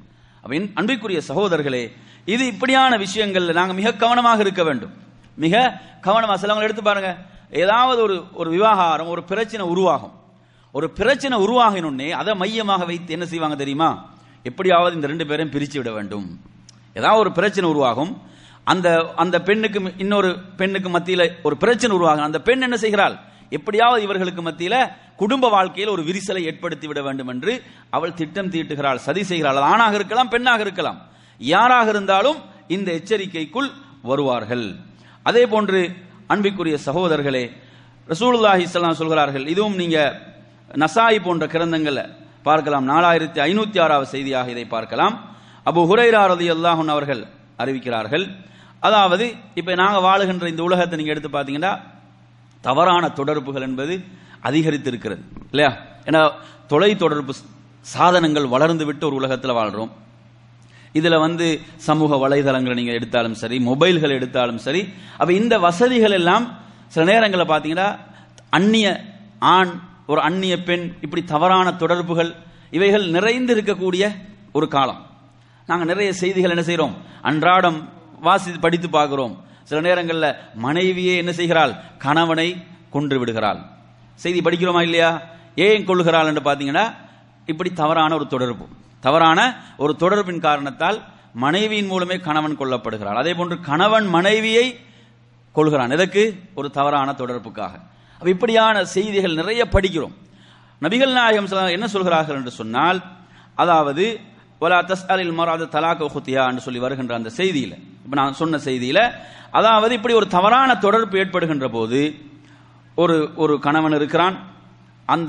அப்ப என் அன்பிற்குரிய சகோதரர்களே இது இப்படியான விஷயங்கள்ல நாங்க மிக கவனமாக இருக்க வேண்டும் மிக கவனமா சிலவங்க எடுத்து பாருங்க ஏதாவது ஒரு ஒரு விவாகாரம் ஒரு பிரச்சனை உருவாகும் ஒரு பிரச்சனை உருவாகினோடனே அதை மையமாக வைத்து என்ன செய்வாங்க தெரியுமா எப்படியாவது இந்த ரெண்டு பேரையும் பிரிச்சு விட வேண்டும் ஏதாவது ஒரு பிரச்சனை உருவாகும் அந்த அந்த பெண்ணுக்கு இன்னொரு பெண்ணுக்கு மத்தியில ஒரு பிரச்சனை உருவாகும் அந்த பெண் என்ன செய்கிறாள் எப்படியாவது இவர்களுக்கு மத்தியில குடும்ப வாழ்க்கையில் ஒரு விரிசலை ஏற்படுத்தி விட வேண்டும் என்று அவள் திட்டம் தீட்டுகிறாள் சதி செய்கிறாள் அது ஆணாக இருக்கலாம் பெண்ணாக இருக்கலாம் யாராக இருந்தாலும் இந்த எச்சரிக்கைக்குள் வருவார்கள் அதே போன்று அன்பிற்குரிய சகோதரர்களே ரசூலுல்லாஹி ஸல்லல்லாஹு சொல்கிறார்கள் இதுவும் நீங்க நசாயி போன்ற கிரந்தங்கள்ல பார்க்கலாம் நாலாயிரத்தி ஐநூத்தி ஆறாவது செய்தியாக இதை பார்க்கலாம் அபு ஹுரைரா ரலியல்லாஹு அன்ஹு அவர்கள் அறிவிக்கிறார்கள் அதாவது இப்ப நாங்க வாழுகின்ற இந்த உலகத்தை நீங்க எடுத்து பாத்தீங்கன்னா தவறான தொடர்புகள் என்பது அதிகரித்திருக்கிறது இல்லையா ஏன்னா தொலை தொடர்பு சாதனங்கள் வளர்ந்து விட்டு ஒரு உலகத்தில் வாழ்றோம் இதுல வந்து சமூக வலைதளங்களை நீங்க எடுத்தாலும் சரி மொபைல்கள் எடுத்தாலும் சரி அப்ப இந்த வசதிகள் எல்லாம் சில நேரங்களில் பார்த்தீங்கன்னா அந்நிய ஆண் ஒரு அந்நிய பெண் இப்படி தவறான தொடர்புகள் இவைகள் நிறைந்து இருக்கக்கூடிய ஒரு காலம் நாங்கள் நிறைய செய்திகள் என்ன செய்கிறோம் அன்றாடம் வாசி படித்து பார்க்கிறோம் சில நேரங்களில் மனைவியே என்ன செய்கிறாள் கணவனை கொன்று விடுகிறாள் செய்தி படிக்கிறோமா இல்லையா ஏன் கொள்ளுகிறாள் என்று பார்த்தீங்கன்னா இப்படி தவறான ஒரு தொடர்பு தவறான ஒரு தொடர்பின் காரணத்தால் மனைவியின் மூலமே கணவன் கொல்லப்படுகிறாள் அதே போன்று கணவன் மனைவியை கொள்கிறான் எதற்கு ஒரு தவறான தொடர்புக்காக அப்ப இப்படியான செய்திகள் நிறைய படிக்கிறோம் நபிகள் நாயகம் ஸல்லல்லாஹு என்ன சொல்கிறார்கள் என்று சொன்னால் அதாவது வலா தஸ்அலில் மராத தலாக ஹுத்தியா என்று சொல்லி வருகின்ற அந்த செய்தியில இப்ப நான் சொன்ன செய்தியில அதாவது இப்படி ஒரு தவறான தொடர்பு ஏற்படுகின்ற போது ஒரு ஒரு கணவன் இருக்கிறான் அந்த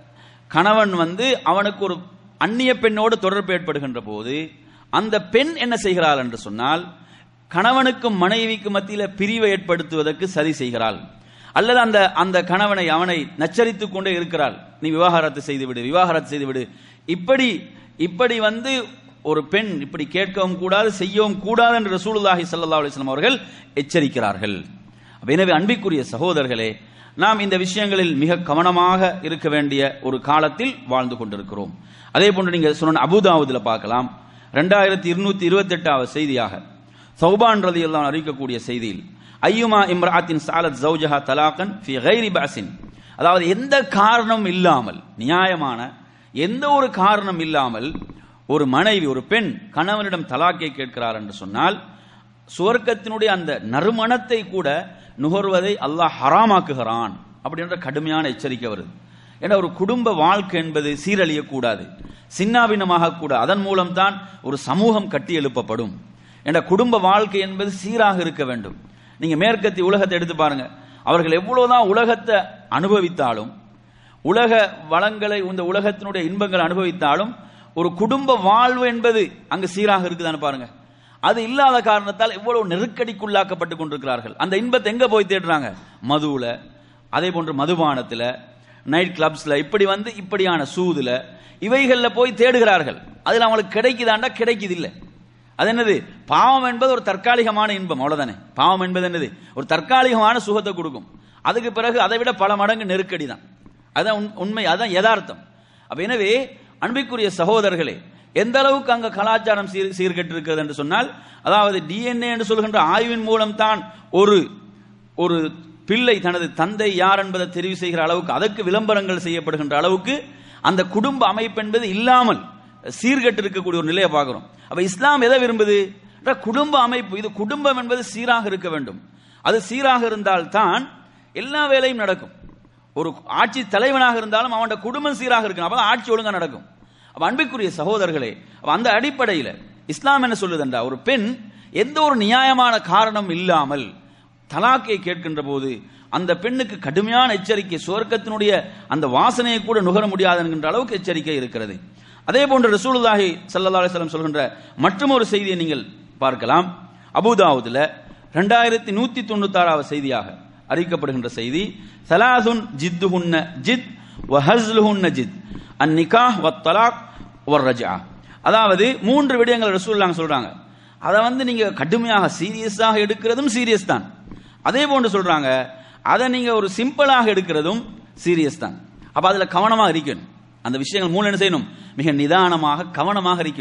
கணவன் வந்து அவனுக்கு ஒரு அந்நிய பெண்ணோடு தொடர்பு ஏற்படுகின்ற போது அந்த பெண் என்ன செய்கிறாள் என்று சொன்னால் கணவனுக்கும் மனைவிக்கு மத்தியில பிரிவை ஏற்படுத்துவதற்கு சதி செய்கிறாள் அல்லது அந்த அந்த கணவனை அவனை நச்சரித்துக் கொண்டே இருக்கிறாள் நீ விவாகரத்து செய்து விடு விவாகரத்து செய்து விடு இப்படி இப்படி வந்து ஒரு பெண் இப்படி கேட்கவும் கூடாது செய்யவும் கூடாது என்று ரசூலுல்லாஹி ஸல்லல்லாஹு அலைஹி வஸல்லம் அவர்கள் எச்சரிக்கிறார்கள் அப்ப எனவே அன்பிற்குரிய சகோதரர்களே நாம் இந்த விஷயங்களில் மிக கவனமாக இருக்க வேண்டிய ஒரு காலத்தில் வாழ்ந்து கொண்டிருக்கிறோம் அதே போன்று நீங்க சொன்ன அபுதாவுதுல பார்க்கலாம் ரெண்டாயிரத்தி இருநூத்தி இருபத்தி எட்டாவது செய்தியாக சௌபான் ரதி எல்லாம் அறிவிக்கக்கூடிய செய்தியில் ஐயுமா இம்ராத்தின் சாலத் ஜௌஜஹா தலாக்கன் ஃபி கைரி பாசின் அதாவது எந்த காரணம் இல்லாமல் நியாயமான எந்த ஒரு காரணம் இல்லாமல் ஒரு மனைவி ஒரு பெண் கணவனிடம் தலாக்கை கேட்கிறார் என்று சொன்னால் சுவர்க்கத்தினுடைய அந்த நறுமணத்தை கூட நுகர்வதை அல்லாஹ் ஹராமாக்குகிறான் அப்படின்ற கடுமையான எச்சரிக்கை வருது ஏன்னா ஒரு குடும்ப வாழ்க்கை என்பது சீரழியக்கூடாது சின்னாபின்னமாக கூட அதன் மூலம் தான் ஒரு சமூகம் கட்டி எழுப்பப்படும் என்ற குடும்ப வாழ்க்கை என்பது சீராக இருக்க வேண்டும் நீங்க மேற்கத்திய உலகத்தை எடுத்து பாருங்க அவர்கள் எவ்வளவுதான் உலகத்தை அனுபவித்தாலும் உலக வளங்களை இந்த உலகத்தினுடைய இன்பங்களை அனுபவித்தாலும் ஒரு குடும்ப வாழ்வு என்பது அங்கு சீராக இருக்குதான்னு பாருங்க அது இல்லாத காரணத்தால் எவ்வளவு நெருக்கடிக்குள்ளாக்கப்பட்டு கொண்டிருக்கிறார்கள் அந்த இன்பத்தை எங்க போய் தேடுறாங்க மதுவுல அதே போன்று மதுபானத்துல நைட் கிளப்ஸ்ல இப்படி வந்து இப்படியான சூதுல இவைகள்ல போய் தேடுகிறார்கள் அதுல அவங்களுக்கு கிடைக்குதாண்டா கிடைக்குது இல்லை அது என்னது பாவம் என்பது ஒரு தற்காலிகமான இன்பம் அவ்வளவுதானே பாவம் என்பது என்னது ஒரு தற்காலிகமான சுகத்தை கொடுக்கும் அதுக்கு பிறகு அதை விட பல மடங்கு நெருக்கடி தான் அதான் உண்- உண்மை அதான் யதார்த்தம் அப்ப எனவே அன்பிற்குரிய சகோதரர்களே எந்த அளவுக்கு அங்க கலாச்சாரம் சீர் சீர்கெட்டு இருக்கிறது என்று சொன்னால் அதாவது டிஎன்ஏ என்று சொல்கின்ற ஆய்வின் மூலம் தான் ஒரு ஒரு பிள்ளை தனது தந்தை யார் என்பதை தெரிவு செய்கிற அளவுக்கு அதற்கு விளம்பரங்கள் செய்யப்படுகின்ற அளவுக்கு அந்த குடும்ப அமைப்பு என்பது இல்லாமல் சீர்கெட்டு இருக்கக்கூடிய ஒரு நிலையை பார்க்கிறோம் அப்ப இஸ்லாம் எதை விரும்புது என்றால் குடும்ப அமைப்பு இது குடும்பம் என்பது சீராக இருக்க வேண்டும் அது சீராக இருந்தால் தான் எல்லா வேலையும் நடக்கும் ஒரு ஆட்சி தலைவனாக இருந்தாலும் அவனோட குடும்பம் சீராக இருக்கணும் அப்பதான் ஆட்சி ஒழுங்கா நடக்கும் அப்ப அன்பிற்குரிய சகோதரர்களே அப்ப அந்த அடிப்படையில இஸ்லாம் என்ன சொல்லுதுன்றா ஒரு பெண் எந்த ஒரு நியாயமான காரணம் இல்லாமல் தலாக்கை கேட்கின்ற போது அந்த பெண்ணுக்கு கடுமையான எச்சரிக்கை சுவர்க்கத்தினுடைய அந்த வாசனையை கூட நுகர முடியாது என்கின்ற அளவுக்கு எச்சரிக்கை இருக்கிறது அதே போன்று ரசூலுல்லாஹி ஸல்லல்லாஹு அலைஹி வஸல்லம் சொல்கின்ற மற்றும் ஒரு செய்தியை நீங்கள் பார்க்கலாம் அபூதாவுதுல ரெண்டாயிரத்தி நூத்தி தொண்ணூத்தாறாவது செய்தியாக அறிவிக்கப்படுகின்ற செய்தி சலாசுன் ஜித்துஹுன்ன ஜித் வ ஹஸ்லுஹுன்ன ஜித் அன் நிகாஹ் வ தலாக் வர் ரஜா அதாவது மூன்று விடயங்கள் ரசூலுல்லாஹ் சொல்றாங்க அதை வந்து நீங்க கடுமையாக சீரியஸாக எடுக்கிறதும் சீரியஸ் தான் அதே போன்று சொல்றாங்க அதை நீங்க ஒரு சிம்பிளாக எடுக்கிறதும் சீரியஸ் தான் அப்ப அதுல கவனமாக இருக்கணும் அந்த விஷயங்கள் மூணு என்ன செய்யணும் மிக நிதானமாக கவனமாக இருக்கணும்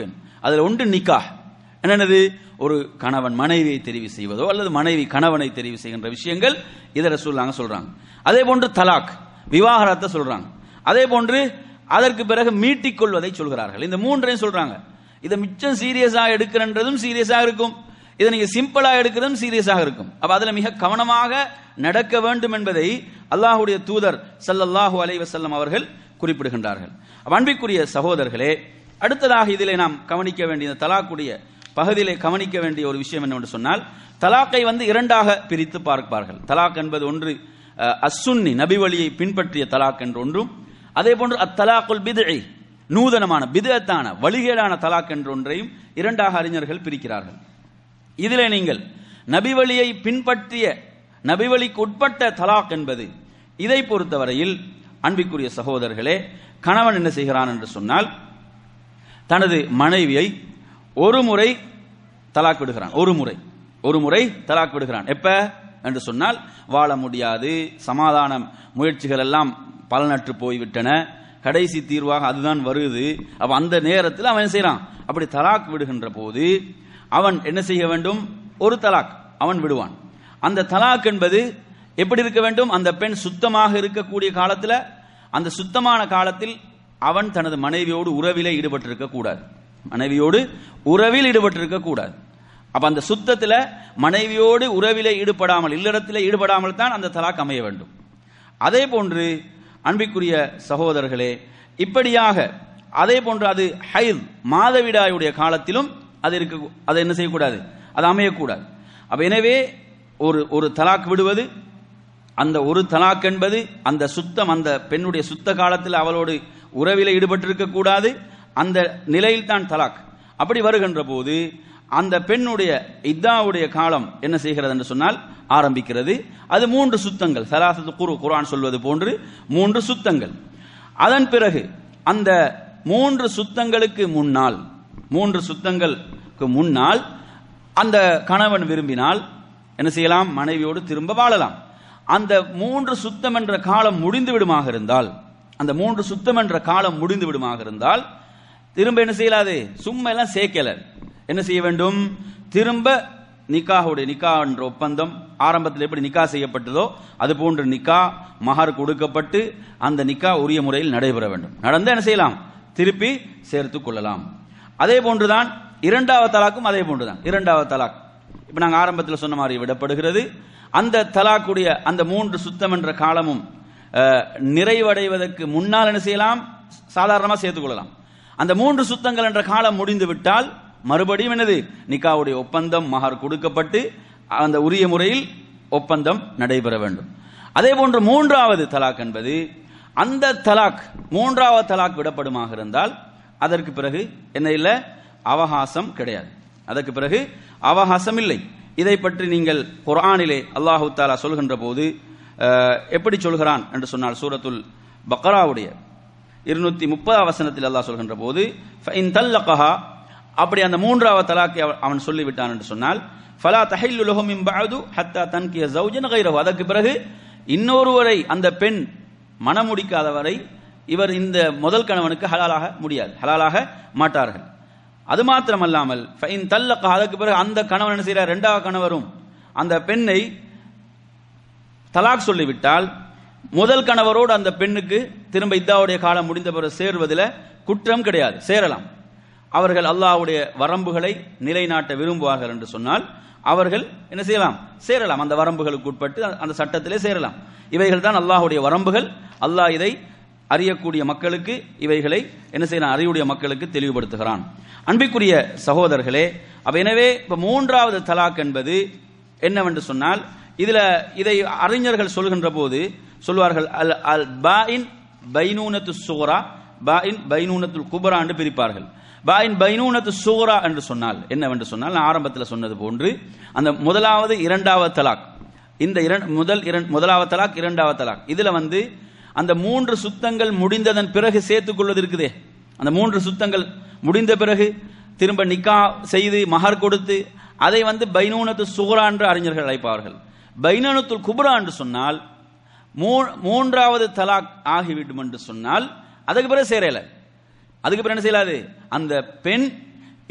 அதுல ஒன்று நிக்காஹ் என்னென்னது ஒரு கணவன் மனைவியை தெரிவு செய்வதோ அல்லது மனைவி கணவனை தெரிவு செய்கின்ற விஷயங்கள் இதில் சொல்லாங்க சொல்றாங்க அதே போன்று தலாக் விவாகரத்தை சொல்றாங்க அதே போன்று அதற்கு பிறகு மீட்டிக் கொள்வதை சொல்கிறார்கள் இந்த மூன்றையும் சொல்றாங்க இதை மிச்சம் சீரியஸா எடுக்கிறன்றதும் சீரியஸா இருக்கும் இதை நீங்க சிம்பிளா எடுக்கிறதும் சீரியஸாக இருக்கும் அப்ப அதுல மிக கவனமாக நடக்க வேண்டும் என்பதை அல்லாஹ்வுடைய தூதர் ஸல்லல்லாஹு அலைஹி வஸல்லம் அவர்கள் குறிப்பிடுகின்றார்கள் அப்ப அன்பிற்குரிய சகோதரர்களே அடுத்ததாக இதிலே நாம் கவனிக்க வேண்டிய இந்த தலாக்குடைய பகுதியிலே கவனிக்க வேண்டிய ஒரு விஷயம் என்னவென்று சொன்னால் தலாக்கை வந்து இரண்டாக பிரித்து பார்ப்பார்கள் தலாக் என்பது ஒன்று அஹ், அஸ்ஸுன்னி நபி வழியை பின்பற்றிய தலாக் என்று ஒன்றும் அதே போன்று அத்தலாக்குல் பிதுஇ நூதனமான பிதத்தான வழிகேடான தலாக் என்ற ஒன்றையும் இரண்டாக அறிஞர்கள் பிரிக்கிறார்கள் இதிலே நீங்கள் நபி வழியை பின்பற்றிய நபி வழிக்கு உட்பட்ட தலாக் என்பது இதை பொறுத்தவரையில் அன்பிற்குரிய சகோதரர்களே கணவன் என்ன செய்கிறான் என்று சொன்னால் தனது மனைவியை ஒரு முறை தலாக் விடுகிறான் ஒரு முறை ஒரு முறை தலாக் விடுகிறான் எப்ப என்று சொன்னால் வாழ முடியாது சமாதானம் முயற்சிகள் எல்லாம் பலனற்று போய்விட்டன கடைசி தீர்வாக அதுதான் வருது அப்ப அந்த நேரத்தில் அவன் என்ன செய்யறான் அப்படி தலாக் விடுகின்ற போது அவன் என்ன செய்ய வேண்டும் ஒரு தலாக் அவன் விடுவான் அந்த தலாக் என்பது எப்படி இருக்க வேண்டும் அந்த பெண் சுத்தமாக இருக்கக்கூடிய காலத்தில் அந்த சுத்தமான காலத்தில் அவன் தனது மனைவியோடு உறவிலே ஈடுபட்டிருக்க கூடாது மனைவியோடு உறவில் ஈடுபட்டிருக்க கூடாது அப்ப அந்த சுத்தத்துல மனைவியோடு உறவிலே ஈடுபடாமல் இல்லறத்திலே ஈடுபடாமல் தான் அந்த தலாக் அமைய வேண்டும் அதே போன்று அன்பிற்குரிய சகோதரர்களே இப்படியாக அதே போன்று அது ஹைத் மாதவிடாயுடைய காலத்திலும் அது இருக்க அதை என்ன செய்யக்கூடாது அது அமையக்கூடாது அப்ப எனவே ஒரு ஒரு தலாக் விடுவது அந்த ஒரு தலாக் என்பது அந்த சுத்தம் அந்த பெண்ணுடைய சுத்த காலத்தில் அவளோடு உறவில் ஈடுபட்டிருக்க கூடாது அந்த நிலையில் தான் தலாக் அப்படி வருகின்ற போது அந்த பெண்ணுடைய இத்தாவுடைய காலம் என்ன செய்கிறது என்று சொன்னால் ஆரம்பிக்கிறது அது மூன்று சுத்தங்கள் சலாசத்து குரு குர்ஆன் சொல்வது போன்று மூன்று சுத்தங்கள் அதன் பிறகு அந்த மூன்று சுத்தங்களுக்கு முன்னால் மூன்று சுத்தங்களுக்கு முன்னால் அந்த கணவன் விரும்பினால் என்ன செய்யலாம் மனைவியோடு திரும்ப வாழலாம் அந்த மூன்று சுத்தம் என்ற காலம் முடிந்து விடுமாக இருந்தால் அந்த மூன்று சுத்தம் என்ற காலம் முடிந்து விடுமாக இருந்தால் திரும்ப என்ன செய்யலாது சும்மா எல்லாம் சேர்க்கல என்ன செய்ய வேண்டும் திரும்ப நிக்காஹுடைய நிக்கா என்ற ஒப்பந்தம் ஆரம்பத்தில் எப்படி நிக்கா செய்யப்பட்டதோ அது போன்று நிக்கா மகர் கொடுக்கப்பட்டு அந்த நிக்கா உரிய முறையில் நடைபெற வேண்டும் நடந்து என்ன செய்யலாம் திருப்பி சேர்த்துக் கொள்ளலாம் அதே போன்றுதான் இரண்டாவது தலாக்கும் அதே போன்றுதான் இரண்டாவது தலாக் இப்ப நாங்க ஆரம்பத்தில் சொன்ன மாதிரி விடப்படுகிறது அந்த தலாக்குடைய அந்த மூன்று சுத்தம் என்ற காலமும் அஹ், நிறைவடைவதற்கு முன்னால் என்ன செய்யலாம் சாதாரணமா சேர்த்துக் கொள்ளலாம் அந்த மூன்று சுத்தங்கள் என்ற காலம் முடிந்து விட்டால் மறுபடியும் என்னது நிக்காவுடைய ஒப்பந்தம் மகர் கொடுக்கப்பட்டு அந்த உரிய முறையில் ஒப்பந்தம் நடைபெற வேண்டும் அதே போன்று மூன்றாவது தலாக் என்பது அந்த தலாக் மூன்றாவது தலாக் விடப்படுமாக இருந்தால் அதற்கு பிறகு என்ன இல்லை அவகாசம் கிடையாது அதற்கு பிறகு அவகாசம் இல்லை இதை பற்றி நீங்கள் குர்ஆனிலே அல்லாஹு தாலா சொல்கின்ற போது அஹ், எப்படி சொல்கிறான் என்று சொன்னால் சூரத்துல் பக்ராவுடைய இருநூத்தி முப்பதாம் வசனத்தில் அல்லாஹ் சொல்கின்ற போது "ஃபஇன் தல்லகஹா", அப்படி அந்த மூன்றாவது தலாக்கை அவ- அவன் சொல்லிவிட்டான் என்று சொன்னால் ஃபலா தஹில்லு லஹு மின் பஅது ஹத்தா தன்கிய ஜௌஜன் கைரஹு அதற்கு பிறகு இன்னொருவரை அந்த பெண் மணமுடிக்காத வரை இவர் இந்த முதல் கணவனுக்கு ஹலாலாக முடியாது ஹலாலாக மாட்டார்கள் அது மாத்திரமல்லாமல் ஃபைன் தல்லக அதற்கு பிறகு அந்த கணவன் என்ன செய்கிறார் இரண்டாவது கணவரும் அந்த பெண்ணை தலாக் சொல்லிவிட்டால் முதல் கணவரோடு அந்த பெண்ணுக்கு திரும்ப இத்தாவுடைய காலம் முடிந்த பிறகு சேர்வதில் குற்றம் கிடையாது சேரலாம் அவர்கள் அல்லாஹ்வுடைய வரம்புகளை நிலைநாட்ட விரும்புவார்கள் என்று சொன்னால் அவர்கள் என்ன செய்யலாம் சேரலாம் அந்த வரம்புகளுக்கு உட்பட்டு அந்த- அந்த சட்டத்திலே சேரலாம் இவைகள் தான் அல்லாஹ்வுடைய வரம்புகள் அல்லாஹ் இதை அறியக்கூடிய மக்களுக்கு இவைகளை என்ன செய்யலாம் அறிவுடைய மக்களுக்கு தெளிவுபடுத்துகிறான் அன்பிற்குரிய சகோதரர்களே அப்ப எனவே இப்ப மூன்றாவது தலாக் என்பது என்னவென்று சொன்னால் இதுல இதை அறிஞர்கள் சொல்கின்ற போது சொல்வார்கள் அல் அல் பாயின் பைனூனத்து சுகரா பாயின் பைனூனத்துல் குபரா என்று பிரிப்பார்கள் பாயின் பைனூனத்து சுகரா என்று சொன்னால் என்னவென்று சொன்னால் நான் ஆரம்பத்தில் சொன்னது போன்று அந்த முதலாவது இரண்டாவது தலாக் இந்த இரண்டு முதல் இரண்டு முதலாவது தலாக் இரண்டாவது தலாக் இதுல வந்து அந்த மூன்று சுத்தங்கள் முடிந்ததன் பிறகு சேர்த்துக் கொள்வது இருக்குதே அந்த மூன்று சுத்தங்கள் முடிந்த பிறகு திரும்ப நிக்கா செய்து மகர் கொடுத்து அதை வந்து பைனூனத்து சுகுரா என்று அறிஞர்கள் அழைப்பார்கள் பைனூனத்துல் குபுரா என்று சொன்னால் மூ- மூன்றாவது தலாக் ஆகிவிடும் என்று சொன்னால் அதுக்கு பிறகு சேரல அதுக்கு பிறகு என்ன செய்யலாது அந்த பெண்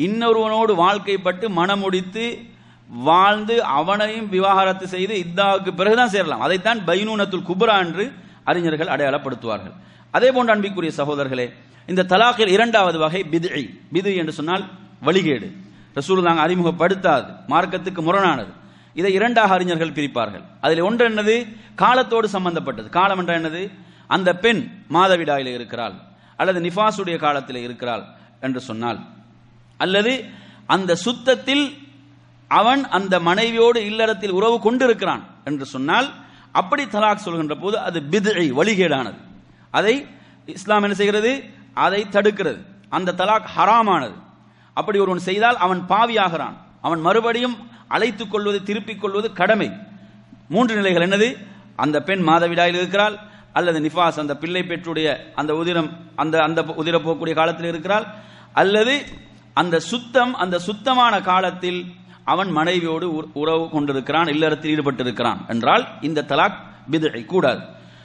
இன்னொருவனோடு வாழ்க்கைப்பட்டு மனமுடித்து வாழ்ந்து அவனையும் விவாகரத்து செய்து இத்தாவுக்கு பிறகுதான் சேரலாம் அதைத்தான் பைனூனத்துல் குப்ரா என்று அறிஞர்கள் அடையாளப்படுத்துவார்கள் அதே போன்ற அன்பிற்குரிய சகோதரர்களே இந்த தலாக்கில் இரண்டாவது வகை பிதுஇ பிது என்று சொன்னால் வழிகேடு ரசூல் நாங்கள் அறிமுகப்படுத்தாது மார்க்கத்துக்கு முரணானது இதை இரண்டாக அறிஞர்கள் பிரிப்பார்கள் அதில் ஒன்று என்னது காலத்தோடு சம்பந்தப்பட்டது காலம் என்ற என்னது அந்த பெண் மாதவிடாயில் இருக்கிறாள் அல்லது நிஃபாசுடைய காலத்தில் இருக்கிறாள் என்று சொன்னால் அல்லது அந்த சுத்தத்தில் அவன் அந்த மனைவியோடு இல்லறத்தில் உறவு கொண்டிருக்கிறான் என்று சொன்னால் அப்படி தலாக் சொல்கின்ற போது அது பிதுஇ வழிகேடானது அதை இஸ்லாம் என்ன செய்கிறது அதை தடுக்கிறது அந்த தலாக் ஹராமானது அப்படி ஒருவன் செய்தால் அவன் பாவியாகிறான் அவன் மறுபடியும் அழைத்துக் கொள்வது திருப்பிக் கொள்வது கடமை மூன்று நிலைகள் என்னது அந்த பெண் மாதவிடாயில் இருக்கிறாள் அல்லது நிஃபாஸ் அந்த பிள்ளை பெற்றுடைய அந்த உதிரம் அந்த அந்த உதிர போகக்கூடிய காலத்தில் இருக்கிறாள் அல்லது அந்த சுத்தம் அந்த சுத்தமான காலத்தில் அவன் மனைவியோடு உற- உறவு கொண்டிருக்கிறான் இல்லறத்தில் ஈடுபட்டிருக்கிறான் என்றால் இந்த தலாக் பிதுஇ கூடாது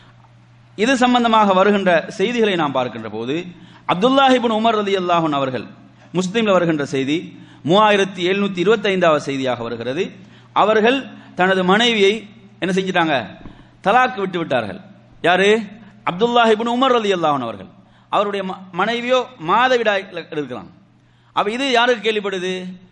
இது சம்பந்தமாக வருகின்ற செய்திகளை நாம் பார்க்கின்ற போது அப்துல்லாஹிபின் உமர் ரதி அல்லாஹன் அவர்கள் முஸ்லீம்ல வருகின்ற செய்தி மூவாயிரத்தி எழுநூத்தி இருபத்தி ஐந்தாவது செய்தியாக வருகிறது அவர்கள் தனது மனைவியை என்ன செஞ்சிட்டாங்க தலாக் விட்டு விட்டார்கள் யாரு அப்துல்லாஹிபின் உமர் ரதி அல்லாஹன் அவர்கள் அவருடைய ம- மனைவியோ மாதவிடாய் இருக்கிறான் அப்ப இது யாருக்கு கேள்விப்படுது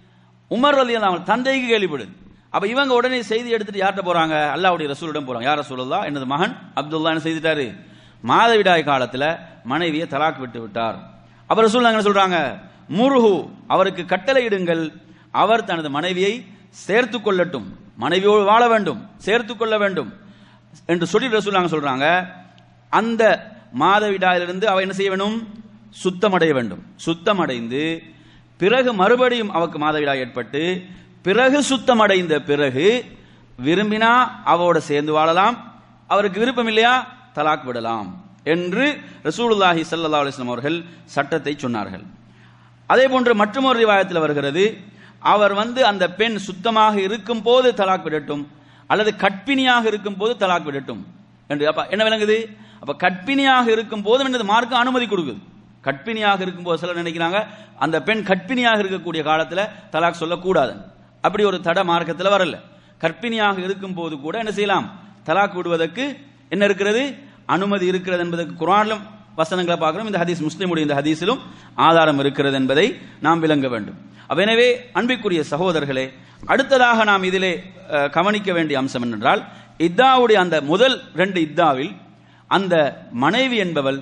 உமர் ரலி அல்லாஹ் தந்தைக்கு கேள்விப்படுது அப்ப இவங்க உடனே செய்தி எடுத்துட்டு யார்கிட்ட போறாங்க அல்லாஹ்வுடைய ரசூலிடம் போறாங்க யார் ரசூலுல்லா எனது மகன் அப்துல்லா என்ன செய்துட்டாரு மாதவிடாய் காலத்துல மனைவியை தலாக் விட்டு விட்டார் அப்ப ரசூல் என்ன சொல்றாங்க முருஹு அவருக்கு கட்டளையிடுங்கள் அவர் தனது மனைவியை சேர்த்து கொள்ளட்டும் மனைவியோடு வாழ வேண்டும் சேர்த்து கொள்ள வேண்டும் என்று சொல்லி ரசூல் சொல்றாங்க அந்த மாதவிடாயிலிருந்து அவ என்ன செய்ய வேண்டும் சுத்தமடைய வேண்டும் சுத்தமடைந்து பிறகு மறுபடியும் அவக்கு மாதவிடாய் ஏற்பட்டு பிறகு சுத்தமடைந்த பிறகு விரும்பினா அவரோட சேர்ந்து வாழலாம் அவருக்கு விருப்பம் இல்லையா தலாக் விடலாம் என்று ரசூலுல்லாஹி ஸல்லல்லாஹு அலைஹி வஸல்லம் அவர்கள் சட்டத்தை சொன்னார்கள் அதே போன்று மற்றொரு ரிவாயத்தில் வருகிறது அவர் வந்து அந்த பெண் சுத்தமாக இருக்கும் போது தலாக் விடட்டும் அல்லது கற்பிணியாக இருக்கும் போது தலாக் விடட்டும் என்று அப்ப என்ன விளங்குது அப்ப கற்பிணியாக இருக்கும் போது என்னது மார்க்கம் அனுமதி கொடுக்குது கற்பிணியாக இருக்கும் போது சிலர் நினைக்கிறாங்க அந்த பெண் கற்பிணியாக இருக்கக்கூடிய காலத்துல தலாக் சொல்லக்கூடாது அப்படி ஒரு தட மார்க்கத்தில் வரல கற்பிணியாக இருக்கும் போது கூட என்ன செய்யலாம் தலாக் விடுவதற்கு என்ன இருக்கிறது அனுமதி இருக்கிறது என்பதற்கு குரானிலும் வசனங்களை பார்க்கிறோம் இந்த ஹதீஸ் முஸ்லிமுடைய இந்த ஹதீஸிலும் ஆதாரம் இருக்கிறது என்பதை நாம் விளங்க வேண்டும் அப்ப எனவே அன்பிற்குரிய சகோதரர்களே அடுத்ததாக நாம் இதிலே அஹ், கவனிக்க வேண்டிய அம்சம் என்னென்றால் இத்தாவுடைய அந்த முதல் ரெண்டு இத்தாவில் அந்த மனைவி என்பவள்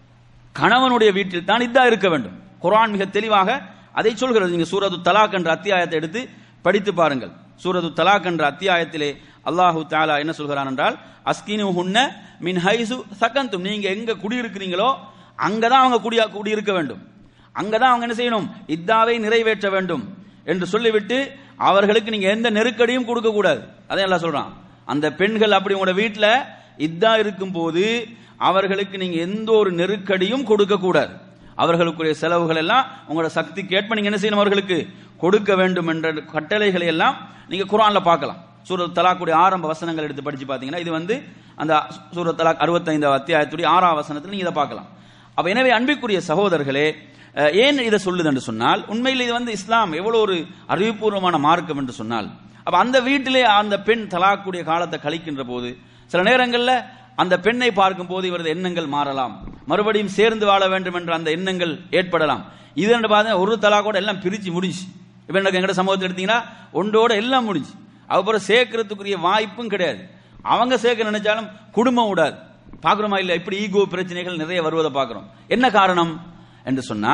கணவனுடைய வீட்டில் தான் இதா இருக்க வேண்டும் குர்ஆன் மிக தெளிவாக அதை சொல்கிறது நீங்க சூரது தலாக் என்ற அத்தியாயத்தை எடுத்து படித்து பாருங்கள் சூரது தலாக் என்ற அத்தியாயத்திலே அல்லாஹு தாலா என்ன சொல்கிறான் என்றால் அஸ்கினு ஹுன்ன மின் ஹைசு சகந்தும் நீங்க எங்க குடியிருக்கிறீங்களோ அங்கதான் அவங்க குடியா குடியிருக்க வேண்டும் அங்கதான் அவங்க என்ன செய்யணும் இத்தாவை நிறைவேற்ற வேண்டும் என்று சொல்லிவிட்டு அவர்களுக்கு நீங்க எந்த நெருக்கடியும் கொடுக்க கூடாது அதே எல்லாம் சொல்றான் அந்த பெண்கள் அப்படி உங்களோட வீட்டுல இதா இருக்கும் போது அவர்களுக்கு நீங்க எந்த ஒரு நெருக்கடியும் கொடுக்க கூடாது அவர்களுக்குரிய செலவுகள் எல்லாம் உங்களோட சக்திக்கு ஏற்ப நீங்க என்ன செய்யணும் அவர்களுக்கு கொடுக்க வேண்டும் என்ற கட்டளைகளை எல்லாம் நீங்க குரான்ல பார்க்கலாம் சூரத் தலாக்குடைய ஆரம்ப வசனங்கள் எடுத்து படிச்சு பாத்தீங்கன்னா இது வந்து அந்த சூரத் தலாக் அறுபத்தைந்தாவது அத்தியாயத்துடைய ஆறாம் வசனத்தில் நீங்க இதை பார்க்கலாம் அப்ப எனவே அன்பிற்குரிய சகோதரர்களே அஹ், ஏன் இதை சொல்லுது என்று சொன்னால் உண்மையில் இது வந்து இஸ்லாம் எவ்வளவு ஒரு அறிவுபூர்வமான மார்க்கம் என்று சொன்னால் அப்ப அந்த வீட்டிலே அந்த பெண் தலாக்குடைய காலத்தை கழிக்கின்ற போது சில நேரங்கள்ல அந்த பெண்ணை பார்க்கும் போது இவரது எண்ணங்கள் மாறலாம் மறுபடியும் சேர்ந்து வாழ வேண்டும் என்ற அந்த எண்ணங்கள் ஏற்படலாம் இது என்று பார்த்தா ஒரு தலாக்கோட எல்லாம் பிரிச்சு முடிஞ்சு இப்ப எனக்கு எங்கட சமூகத்தை எடுத்தீங்கன்னா ஒன்றோட எல்லாம் முடிஞ்சு அப்புறம் சேர்க்கறதுக்குரிய வாய்ப்பும் கிடையாது அவங்க சேர்க்க நினைச்சாலும் குடும்பம் விடாது பார்க்குறோமா இல்ல இப்படி ஈகோ பிரச்சனைகள் நிறைய வருவதை பார்க்கிறோம் என்ன காரணம் என்று சொன்னா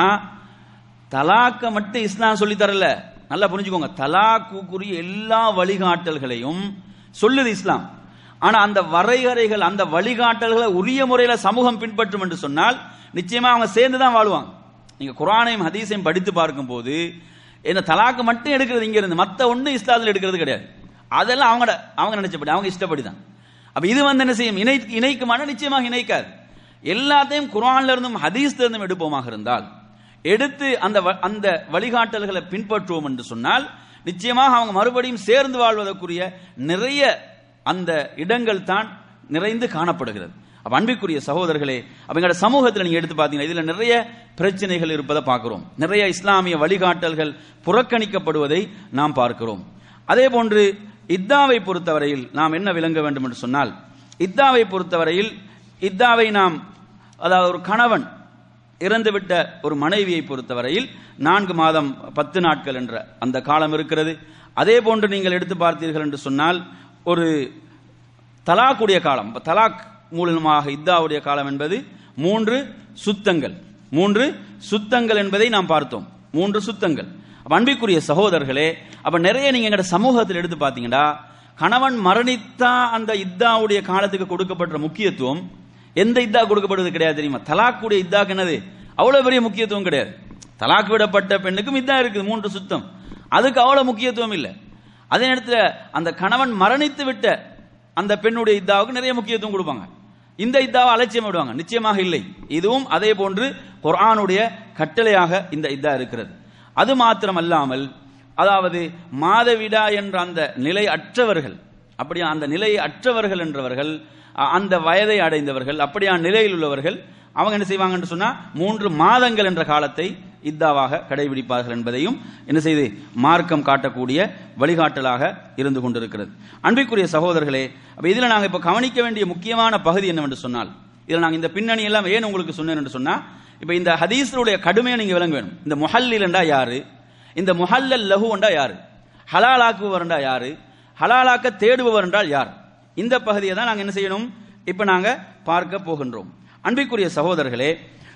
தலாக்க மட்டும் இஸ்லாம் சொல்லி தரல நல்லா புரிஞ்சுக்கோங்க தலாக்குக்குரிய எல்லா வழிகாட்டல்களையும் சொல்லுது இஸ்லாம் ஆனா அந்த வரையறைகள் அந்த வழிகாட்டல்களை உரிய முறையில சமூகம் பின்பற்றும் என்று சொன்னால் நிச்சயமா அவங்க சேர்ந்து தான் வாழ்வாங்க நீங்க குரானையும் ஹதீஸையும் படித்து பார்க்கும்போது என்ன தலாக்கு மட்டும் எடுக்கிறது இங்க இருந்து மத்த ஒண்ணு இஸ்லாத்தில் எடுக்கிறது கிடையாது அதெல்லாம் அவங்க அவங்க நினைச்சபடி அவங்க இஷ்டப்படி தான் அப்ப இது வந்து என்ன செய்யும் இணை இணைக்குமான நிச்சயமாக இணைக்காது எல்லாத்தையும் குரான்ல இருந்தும் ஹதீஸ்ல இருந்தும் எடுப்போமாக இருந்தால் எடுத்து அந்த வ- அந்த வழிகாட்டல்களை பின்பற்றுவோம் என்று சொன்னால் நிச்சயமாக அவங்க மறுபடியும் சேர்ந்து வாழ்வதற்குரிய நிறைய அந்த இடங்கள் தான் நிறைந்து காணப்படுகிறது அப்ப அன்பிற்குரிய சகோதரர்களே அப்ப எங்களோட சமூகத்தில் நீங்க எடுத்து பார்த்தீங்கன்னா இதுல நிறைய பிரச்சனைகள் இருப்பதை பார்க்கிறோம் நிறைய இஸ்லாமிய வழிகாட்டல்கள் புறக்கணிக்கப்படுவதை நாம் பார்க்கிறோம் அதே போன்று இத்தாவை பொறுத்தவரையில் நாம் என்ன விளங்க வேண்டும் என்று சொன்னால் இத்தாவை பொறுத்தவரையில் இத்தாவை நாம் அதாவது ஒரு கணவன் இறந்துவிட்ட ஒரு மனைவியை பொறுத்தவரையில் நான்கு மாதம் பத்து நாட்கள் என்ற அந்த காலம் இருக்கிறது அதே போன்று நீங்கள் எடுத்து பார்த்தீர்கள் என்று சொன்னால் ஒரு தலாக்குடைய காலம் இப்ப தலாக் மூலமாக இத்தாவுடைய காலம் என்பது மூன்று சுத்தங்கள் மூன்று சுத்தங்கள் என்பதை நாம் பார்த்தோம் மூன்று சுத்தங்கள் அப்ப அன்பிற்குரிய சகோதரர்களே அப்ப நிறைய நீங்க எங்கட சமூகத்தில் எடுத்து பார்த்தீங்கன்னா கணவன் மரணித்தா அந்த இத்தாவுடைய காலத்துக்கு கொடுக்கப்பட்ட முக்கியத்துவம் எந்த இதா கொடுக்கப்படுவது கிடையாது தெரியுமா தலாக்குடைய இத்தாக்கு என்னது அவ்வளவு பெரிய முக்கியத்துவம் கிடையாது தலாக் விடப்பட்ட பெண்ணுக்கும் இதா இருக்குது மூன்று சுத்தம் அதுக்கு அவ்வளவு முக்கியத்துவம் இல்லை அதே நேரத்தில் அந்த கணவன் மரணித்து விட்ட அந்த பெண்ணுடைய இத்தாவுக்கு நிறைய முக்கியத்துவம் கொடுப்பாங்க இந்த இத்தாவை அலட்சியம் விடுவாங்க நிச்சயமாக இல்லை இதுவும் அதே போன்று குர்ஆனுடைய கட்டளையாக இந்த இதா இருக்கிறது அது மாத்திரம் அல்லாமல் அதாவது மாதவிடா என்ற அந்த நிலை அற்றவர்கள் அப்படியா அந்த நிலையை அற்றவர்கள் என்றவர்கள் அ- அந்த வயதை அடைந்தவர்கள் அப்படியான நிலையில் உள்ளவர்கள் அவங்க என்ன செய்வாங்கன்னு சொன்னா மூன்று மாதங்கள் என்ற காலத்தை இத்தாவாக கடைபிடிப்பார்கள் என்பதையும் என்ன செய்து மார்க்கம் காட்டக்கூடிய வழிகாட்டலாக இருந்து கொண்டிருக்கிறது அன்பிற்குரிய சகோதரர்களே அப்ப இதுல நாங்க இப்ப கவனிக்க வேண்டிய முக்கியமான பகுதி என்னவென்று சொன்னால் இதுல நாங்க இந்த பின்னணி எல்லாம் ஏன் உங்களுக்கு சொன்னேன் என்று சொன்னா இப்ப இந்த ஹதீஸுடைய கடுமையை நீங்க விளங்க வேணும் இந்த முஹல்லில் என்றா யாரு இந்த முஹல்லல் லஹு என்றா யாரு ஹலாலாக்குபவர் என்றா யாரு ஹலாலாக்க தேடுபவர் என்றால் யார் இந்த பகுதியை தான் நாங்க என்ன செய்யணும் இப்ப நாங்க பார்க்க போகின்றோம் அன்பிற்குரிய சகோதரர்களே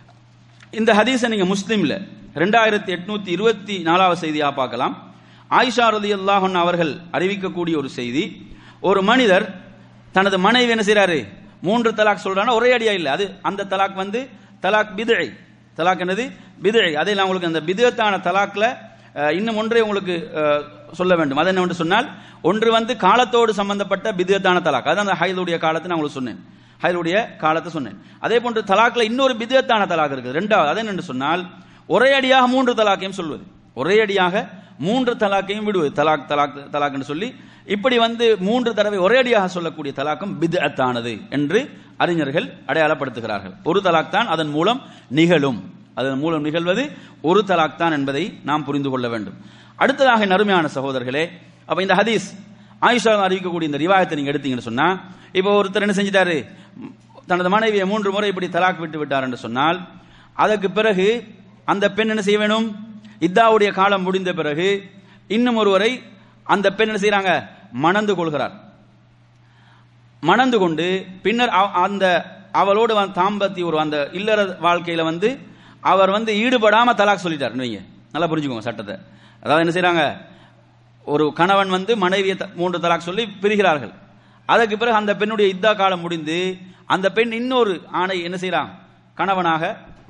இந்த ஹதீஸை நீங்க முஸ்லிம்ல ரெண்டாயிரத்தி எட்நூத்தி இருபத்தி நாலாவது செய்தியா பார்க்கலாம் ஆயிஷா ரதி அல்லாஹன் அவர்கள் அறிவிக்கக்கூடிய ஒரு செய்தி ஒரு மனிதர் தனது மனைவி என்ன செய்றாரு மூன்று தலாக் சொல்றானா ஒரே அடியா இல்ல அது அந்த தலாக் வந்து தலாக் பிதுழை தலாக் என்னது பிதுழை அதே நான் உங்களுக்கு அந்த பிதுகத்தான தலாக்ல அஹ், இன்னும் ஒன்றை உங்களுக்கு அஹ், சொல்ல வேண்டும் அது என்ன சொன்னால் ஒன்று வந்து காலத்தோடு சம்பந்தப்பட்ட பிதுகத்தான தலாக் அதான் அந்த ஹைலுடைய காலத்தை நான் உங்களுக்கு சொன்னேன் ஹைலுடைய காலத்தை சொன்னேன் அதே போன்று தலாக்ல இன்னொரு பிதுகத்தான தலாக் இருக்குது ரெண்டாவது அது என்னன்னு சொன்னால் ஒரே அடியாக மூன்று தலாக்கையும் சொல்வது ஒரே அடியாக மூன்று தலாக்கையும் விடுவது தலாக் தலாக் தலாக் என்று சொல்லி இப்படி வந்து மூன்று தடவை ஒரே அடியாக சொல்லக்கூடிய தலாக்கம் பித்அத்தானது என்று அறிஞர்கள் அடையாளப்படுத்துகிறார்கள் ஒரு தலாக் தான் அதன் மூலம் நிகழும் அதன் மூலம் நிகழ்வது ஒரு தலாக் தான் என்பதை நாம் புரிந்து கொள்ள வேண்டும் அடுத்ததாக என் அருமையான சகோதரர்களே அப்ப இந்த ஹதீஸ் ஆயிஷா அறிவிக்கக்கூடிய இந்த ரிவாயத்தை நீங்க எடுத்தீங்கன்னு சொன்னா இப்போ ஒருத்தர் என்ன செஞ்சிட்டாரு தனது மனைவியை மூன்று முறை இப்படி தலாக் விட்டு விட்டார் என்று சொன்னால் அதற்கு பிறகு அந்த பெண் என்ன செய்ய வேணும் இத்தாவுடைய காலம் முடிந்த பிறகு இன்னும் ஒருவரை அந்த பெண் என்ன செய்றாங்க மணந்து கொள்கிறார் மணந்து கொண்டு பின்னர் அவ- அந்த அவளோடு வந்து தாம்பத்தி ஒரு அந்த இல்லற வாழ்க்கையில வந்து அவர் வந்து ஈடுபடாம தலாக் சொல்லிட்டார் வைங்க நல்லா புரிஞ்சுக்கோங்க சட்டத்தை அதாவது என்ன செய்றாங்க ஒரு கணவன் வந்து மனைவியை த- மூன்று தலாக் சொல்லி பிரிகிறார்கள் அதற்கு பிறகு அந்த பெண்ணுடைய இத்தா காலம் முடிந்து அந்த பெண் இன்னொரு ஆணை என்ன செய்றாங்க கணவனாக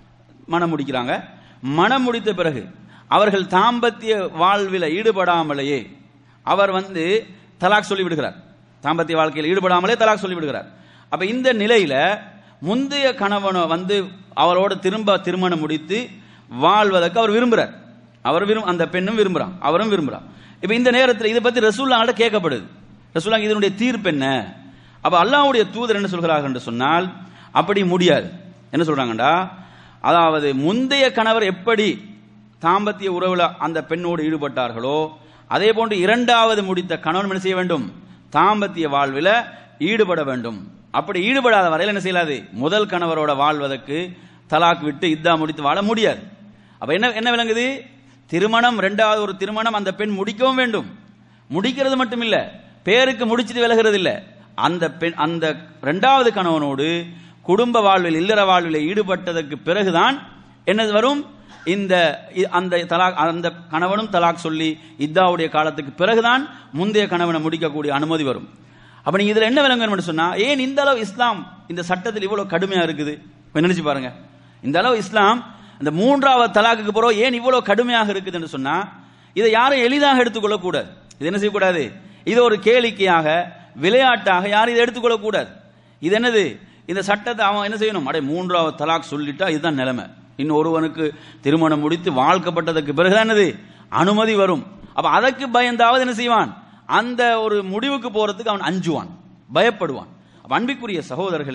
மனம் முடிக்கிறாங்க மனம் முடித்த பிறகு அவர்கள் தாம்பத்திய வாழ்வில் ஈடுபடாமலேயே அவர் வந்து தலாக் சொல்லி விடுகிறார் தாம்பத்திய வாழ்க்கையில் ஈடுபடாமலே தலாக் சொல்லி விடுகிறார் அப்ப இந்த நிலையில முந்தைய கணவனை வந்து அவரோட திரும்ப திருமணம் முடித்து வாழ்வதற்கு அவர் விரும்புறார் அவர் விரும் அந்த பெண்ணும் விரும்புறான் அவரும் விரும்புறான் இப்ப இந்த நேரத்தில் இதை பத்தி ரசூல்லாங்கிட்ட கேட்கப்படுது ரசூல்லா இதனுடைய தீர்ப்பு என்ன அப்ப அல்லாஹ்வுடைய தூதர் என்ன சொல்கிறார்கள் என்று சொன்னால் அப்படி முடியாது என்ன சொல்றாங்கடா அதாவது முந்தைய கணவர் எப்படி தாம்பத்திய உறவுல அந்த பெண்ணோடு ஈடுபட்டார்களோ அதே போன்று இரண்டாவது முடித்த கணவன் என்ன செய்ய வேண்டும் தாம்பத்திய வாழ்வில் ஈடுபட வேண்டும் அப்படி ஈடுபடாத வரையில் என்ன செய்யலாது முதல் கணவரோட வாழ்வதற்கு தலாக் விட்டு இத்தா முடித்து வாழ முடியாது அப்ப என்ன என்ன விளங்குது திருமணம் ரெண்டாவது ஒரு திருமணம் அந்த பெண் முடிக்கவும் வேண்டும் முடிக்கிறது மட்டும் இல்ல பேருக்கு முடிச்சிட்டு விலகிறது இல்ல அந்த பெண் அந்த இரண்டாவது கணவனோடு குடும்ப வாழ்வில் இல்லற வாழ்வில் ஈடுபட்டதற்கு பிறகுதான் என்னது வரும் இந்த இ- அந்த தலாக் அந்த கணவனும் தலாக் சொல்லி இத்தாவுடைய காலத்துக்கு பிறகுதான் முந்தைய கணவனை முடிக்கக்கூடிய அனுமதி வரும் அப்ப நீங்க இதுல என்ன விளங்கணும்னு சொன்னா ஏன் இந்த அளவு இஸ்லாம் இந்த சட்டத்தில் இவ்வளவு கடுமையா இருக்குது கொஞ்சம் நினைச்சு பாருங்க இந்த அளவு இஸ்லாம் இந்த மூன்றாவது தலாக்குக்கு பிறகு ஏன் இவ்வளவு கடுமையாக இருக்குதுன்னு சொன்னா இதை யாரும் எளிதாக எடுத்துக்கொள்ள கூடாது இது என்ன செய்யக்கூடாது இது ஒரு கேளிக்கையாக விளையாட்டாக யாரும் இதை எடுத்துக்கொள்ள கூடாது இது என்னது இந்த சட்டத்தை அவன் என்ன செய்யணும் அடே மூன்றாவது தலாக் சொல்லிட்டா இதுதான் நிலைமை இன்னும் ஒருவனுக்கு திருமணம் முடித்து வாழ்க்கப்பட்டதற்கு பிறகுதான் என்னது அனுமதி வரும் அப்ப அதற்கு பயந்தாவது என்ன செய்வான் அந்த ஒரு முடிவுக்கு போறதுக்கு அவன் அஞ்சுவான் பயப்படுவான் அப்ப அன்பிற்குரிய சகோதரர்களே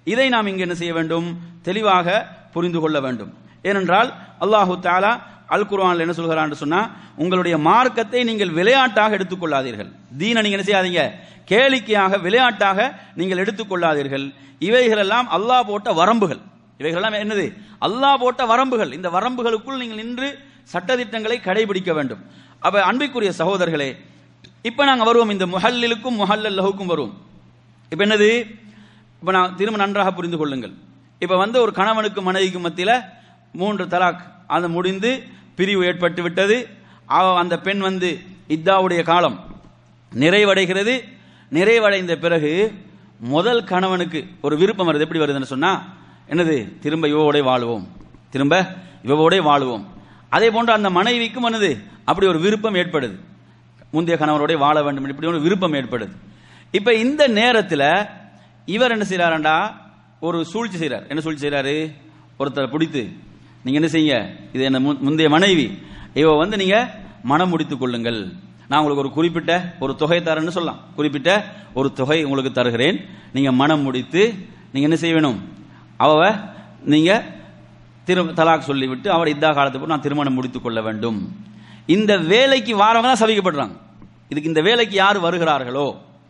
இதை நாம் இங்கு என்ன செய்ய வேண்டும் தெளிவாக புரிந்து கொள்ள வேண்டும் ஏனென்றால் அல்லாஹு தாலா அல் குர்ஆன்ல என்ன சொல்கிறான்னு சொன்னா உங்களுடைய மார்க்கத்தை நீங்கள் விளையாட்டாக எடுத்துக்கொள்ளாதீர்கள் தீனை நீங்க என்ன செய்யாதீங்க கேளிக்கையாக விளையாட்டாக நீங்கள் எடுத்துக்கொள்ளாதீர்கள் இவைகளெல்லாம் அல்லாஹ் போட்ட வரம்புகள் இவைகளெல்லாம் என்னது அல்லாஹ் போட்ட வரம்புகள் இந்த வரம்புகளுக்குள் நீங்கள் நின்று சட்டதிட்டங்களை கடைபிடிக்க வேண்டும் அப்ப அன்பிற்குரிய சகோதரர்களே இப்ப நாங்க வருவோம் இந்த முஹல்லிலுக்கும் முஹல்லல் லஹுக்கும் வருவோம் இப்ப என்னது இப்ப நான் திரும்ப நன்றாக புரிந்து கொள்ளுங்கள் இப்ப வந்து ஒரு கணவனுக்கு மனைவிக்கு மத்தியில மூன்று தலாக் அது முடிந்து பிரிவு ஏற்பட்டு விட்டது அவ- அந்த பெண் வந்து இத்தாவுடைய காலம் நிறைவடைகிறது நிறைவடைந்த பிறகு முதல் கணவனுக்கு ஒரு விருப்பம் வருது எப்படி வருதுன்னு சொன்னா என்னது திரும்ப இவவோட வாழுவோம் திரும்ப இவவோட வாழுவோம் அதே போன்று அந்த மனைவிக்கும் என்னது அப்படி ஒரு விருப்பம் ஏற்படுது முந்தைய கணவரோட வாழ வேண்டும் இப்படி ஒரு விருப்பம் ஏற்படுது இப்ப இந்த நேரத்தில் இவர் என்ன செய்யறாருண்டா ஒரு சூழ்ச்சி செய்றார் என்ன சூழ்ச்சி செய்றாரு ஒருத்தரை பிடித்து நீங்க என்ன செய்யுங்க இது என்ன முன்- முந்தைய மனைவி இவ வந்து நீங்க மனம் முடித்துக் கொள்ளுங்கள் நான் உங்களுக்கு ஒரு குறிப்பிட்ட ஒரு தொகை தரேன்னு சொல்லலாம் குறிப்பிட்ட ஒரு தொகை உங்களுக்கு தருகிறேன் நீங்க மனம் முடித்து நீங்க என்ன செய்ய வேணும் அவ நீங்க திரு தலாக் சொல்லிவிட்டு அவர் இத்தா காலத்துக்கு நான் திருமணம் முடித்துக் கொள்ள வேண்டும் இந்த வேலைக்கு வாரவங்க தான் சபிக்கப்படுறாங்க இதுக்கு இந்த வேலைக்கு யார் வருகிறார்களோ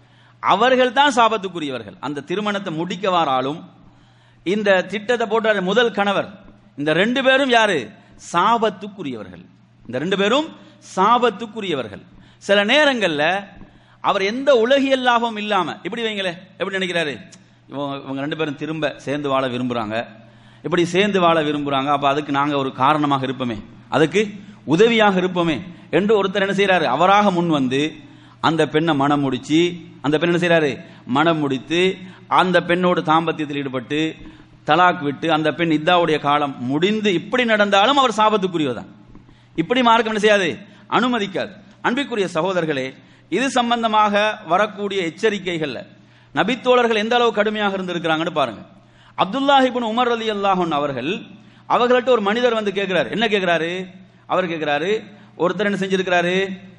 அவர்கள் தான் சாபத்துக்குரியவர்கள் அந்த திருமணத்தை முடிக்க வாராலும் இந்த திட்டத்தை போட்ட முதல் கணவர் இந்த ரெண்டு பேரும் யாரு சாபத்துக்குரியவர்கள் இந்த ரெண்டு பேரும் சாபத்துக்குரியவர்கள் சில நேரங்கள்ல அவர் எந்த உலகியல் லாபம் இல்லாம இப்படி வைங்களே எப்படி நினைக்கிறாரு இவங்க இவங்க ரெண்டு பேரும் திரும்ப சேர்ந்து வாழ விரும்புறாங்க இப்படி சேர்ந்து வாழ விரும்புறாங்க அப்ப அதுக்கு நாங்க ஒரு காரணமாக இருப்போமே அதுக்கு உதவியாக இருப்போமே என்று ஒருத்தர் என்ன செய்யறாரு அவராக முன் வந்து அந்த பெண்ணை மனம் முடிச்சு அந்த பெண் என்ன செய்யறாரு மனம் முடித்து அந்த பெண்ணோடு தாம்பத்தியத்தில் ஈடுபட்டு தலாக் விட்டு அந்த பெண் இத்தாவுடைய காலம் முடிந்து இப்படி நடந்தாலும் அவர் சாபத்துக்குரியவர்தான் இப்படி மார்க்கம் என்ன செய்யாது அனுமதிக்காது அன்பிற்குரிய சகோதரர்களே இது சம்பந்தமாக வரக்கூடிய எச்சரிக்கைகள்ல நபித்தோழர்கள் எந்த அளவு கடுமையாக இருந்திருக்கிறாங்கன்னு பாருங்க அப்துல்லாஹிபின் உமர் அலி அல்லாஹன் அவர்கள் அவர்கள்ட்ட ஒரு மனிதர் வந்து கேட்கிறாரு என்ன கேட்கிறாரு அவர் கேட்கிறாரு ஒருத்தர் என்ன செஞ்சிருக்கிறாரு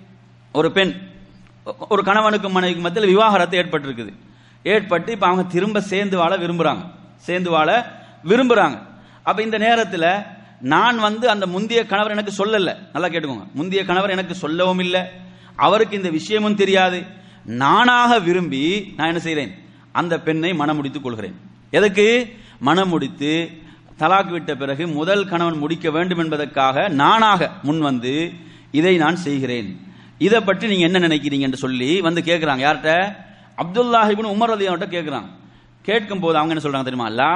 ஒரு பெண் ஒரு கணவனுக்கு மனைவிக்கு மத்தியில் விவாகரத்து ஏற்பட்டிருக்குது ஏற்பட்டு இப்ப அவங்க திரும்ப சேர்ந்து வாழ விரும்புறாங்க சேர்ந்து வாழ விரும்புறாங்க அப்ப இந்த நேரத்தில் நான் வந்து அந்த முந்தைய கணவர் எனக்கு சொல்லல நல்லா கேட்டுக்கோங்க முந்தைய கணவர் எனக்கு சொல்லவும் இல்லை அவருக்கு இந்த விஷயமும் தெரியாது நானாக விரும்பி நான் என்ன செய்றேன் அந்த பெண்ணை மனம் முடித்துக் கொள்கிறேன் எதுக்கு மனம் முடித்து தலாக் விட்ட பிறகு முதல் கணவன் முடிக்க வேண்டும் என்பதற்காக நானாக முன் வந்து இதை நான் செய்கிறேன் இதை பற்றி நீங்க என்ன நினைக்கிறீங்க என்று சொல்லி வந்து கேட்கிறாங்க யார்கிட்ட அப்துல்லாஹிபின் உமர் அலி அவர்கிட்ட கேட்கிறாங்க கேட்கும் போது அவங்க என்ன சொல்றாங்க தெரியுமா லா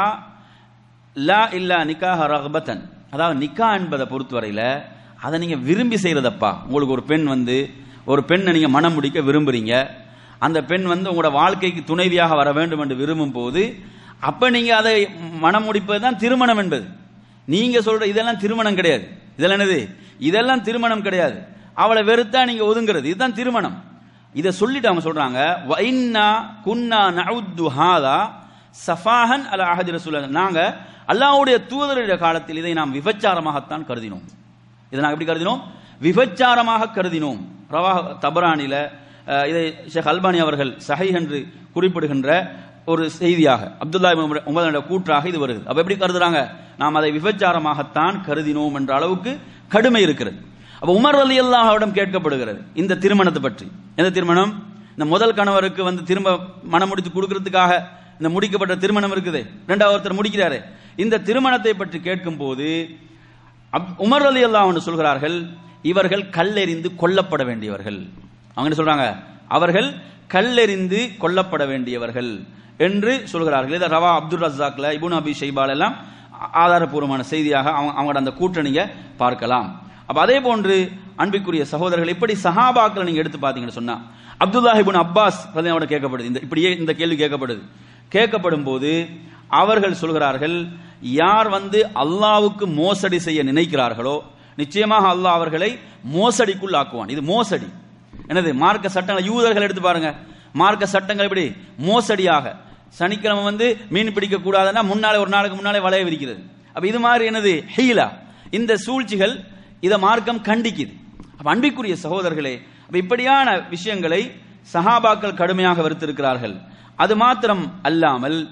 லா இல்லா நிக்காஹ ரஹ்பத்தன் அதாவது நிக்கா என்பதை பொறுத்தவரையில அதை நீங்க விரும்பி செய்யறதப்பா உங்களுக்கு ஒரு பெண் வந்து ஒரு பெண்ணை நீங்க மனம் முடிக்க விரும்புறீங்க அந்த பெண் வந்து உங்களோட வாழ்க்கைக்கு துணைவியாக வர வேண்டும் என்று விரும்பும் போது அப்ப நீங்க அதை மனம் முடிப்பது தான் திருமணம் என்பது நீங்க சொல்ற இதெல்லாம் திருமணம் கிடையாது இதெல்லாம் என்னது இதெல்லாம் திருமணம் கிடையாது அவளை வெறுத்தா நீங்க ஒதுங்குறது இதுதான் திருமணம் இதை சொல்லிட்டு அவங்க சொல்றாங்க வைன்னா குன்னா நவுத்து ஹாதா சஃபாஹன் அல அஹதி ரசூல் நாங்க அல்லாஹ்வுடைய தூதருடைய காலத்தில் இதை நாம் விபச்சாரமாகத்தான் கருதினோம் இதை நாங்கள் எப்படி கருதினோம் விபச்சாரமாக கருதினோம் ரவா தபரானில அஹ், இதை ஷேக் அல்பானி அவர்கள் சஹை என்று குறிப்பிடுகின்ற ஒரு செய்தியாக அப்துல்லா உமருடைய கூற்றாக இது வருது அப்ப எப்படி கருதுறாங்க நாம் அதை விபச்சாரமாகத்தான் கருதினோம் என்ற அளவுக்கு கடுமை இருக்கிறது அப்ப உமர் அலி அல்லாஹ்விடம் கேட்கப்படுகிறது இந்த திருமணத்தை பற்றி எந்த திருமணம் இந்த முதல் கணவருக்கு வந்து திரும்ப மனம் முடித்து கொடுக்கறதுக்காக இந்த முடிக்கப்பட்ட திருமணம் இருக்குது ரெண்டாவது ஒருத்தர் முடிக்கிறாரு இந்த திருமணத்தை பற்றி கேட்கும் போது அப்- உமர் அலி அல்லாஹ் சொல்கிறார்கள் இவர்கள் கல்லெறிந்து கொல்லப்பட வேண்டியவர்கள் அவங்க என்ன சொல்றாங்க அவர்கள் கல்லெறிந்து கொல்லப்பட வேண்டியவர்கள் என்று சொல்கிறார்கள் இதை ரவா அப்துல் ரஸாக்ல இபுன் அபி ஷைபால் எல்லாம் ஆ- ஆதாரப்பூர்வமான செய்தியாக அவங்க அவங்களோட அந்த கூட்டணிங்க பார்க்கலாம் அப்ப அதே போன்று அன்பிற்குரிய சகோதரர்கள் இப்படி சஹாபாக்களை நீங்க எடுத்து பாத்தீங்கன்னு சொன்னா அப்துல்லாஹ் இப்னு அப்பாஸ் ரலியல்லாஹு கேட்கப்படுது இந்த இப்படியே இந்த கேள்வி கேட்கப்படுது கேட்கப்படும் போது அவர்கள் சொல்கிறார்கள் யார் வந்து அல்லாவுக்கு மோசடி செய்ய நினைக்கிறார்களோ நிச்சயமாக அல்லாஹ் அவர்களை மோசடிக்குள் ஆக்குவான் இது மோசடி என்னது மார்க்க சட்டங்கள் யூதர்கள் எடுத்து பாருங்க மார்க்க சட்டங்கள் எப்படி மோசடியாக சனிக்கிழமை வந்து மீன் பிடிக்க கூடாதுன்னா முன்னாலே ஒரு நாளுக்கு முன்னாலே வளைய விரிக்கிறது அப்ப இது மாதிரி என்னது ஹீலா இந்த சூழ்ச்சிகள் இதை மார்க்கம் கண்டிக்குது அப்ப அன்பிற்குரிய சகோதரர்களே அப்ப இப்படியான விஷயங்களை சஹாபாக்கள் கடுமையாக வெறுத்திருக்கிறார்கள் அது மாத்திரம் அல்லாமல்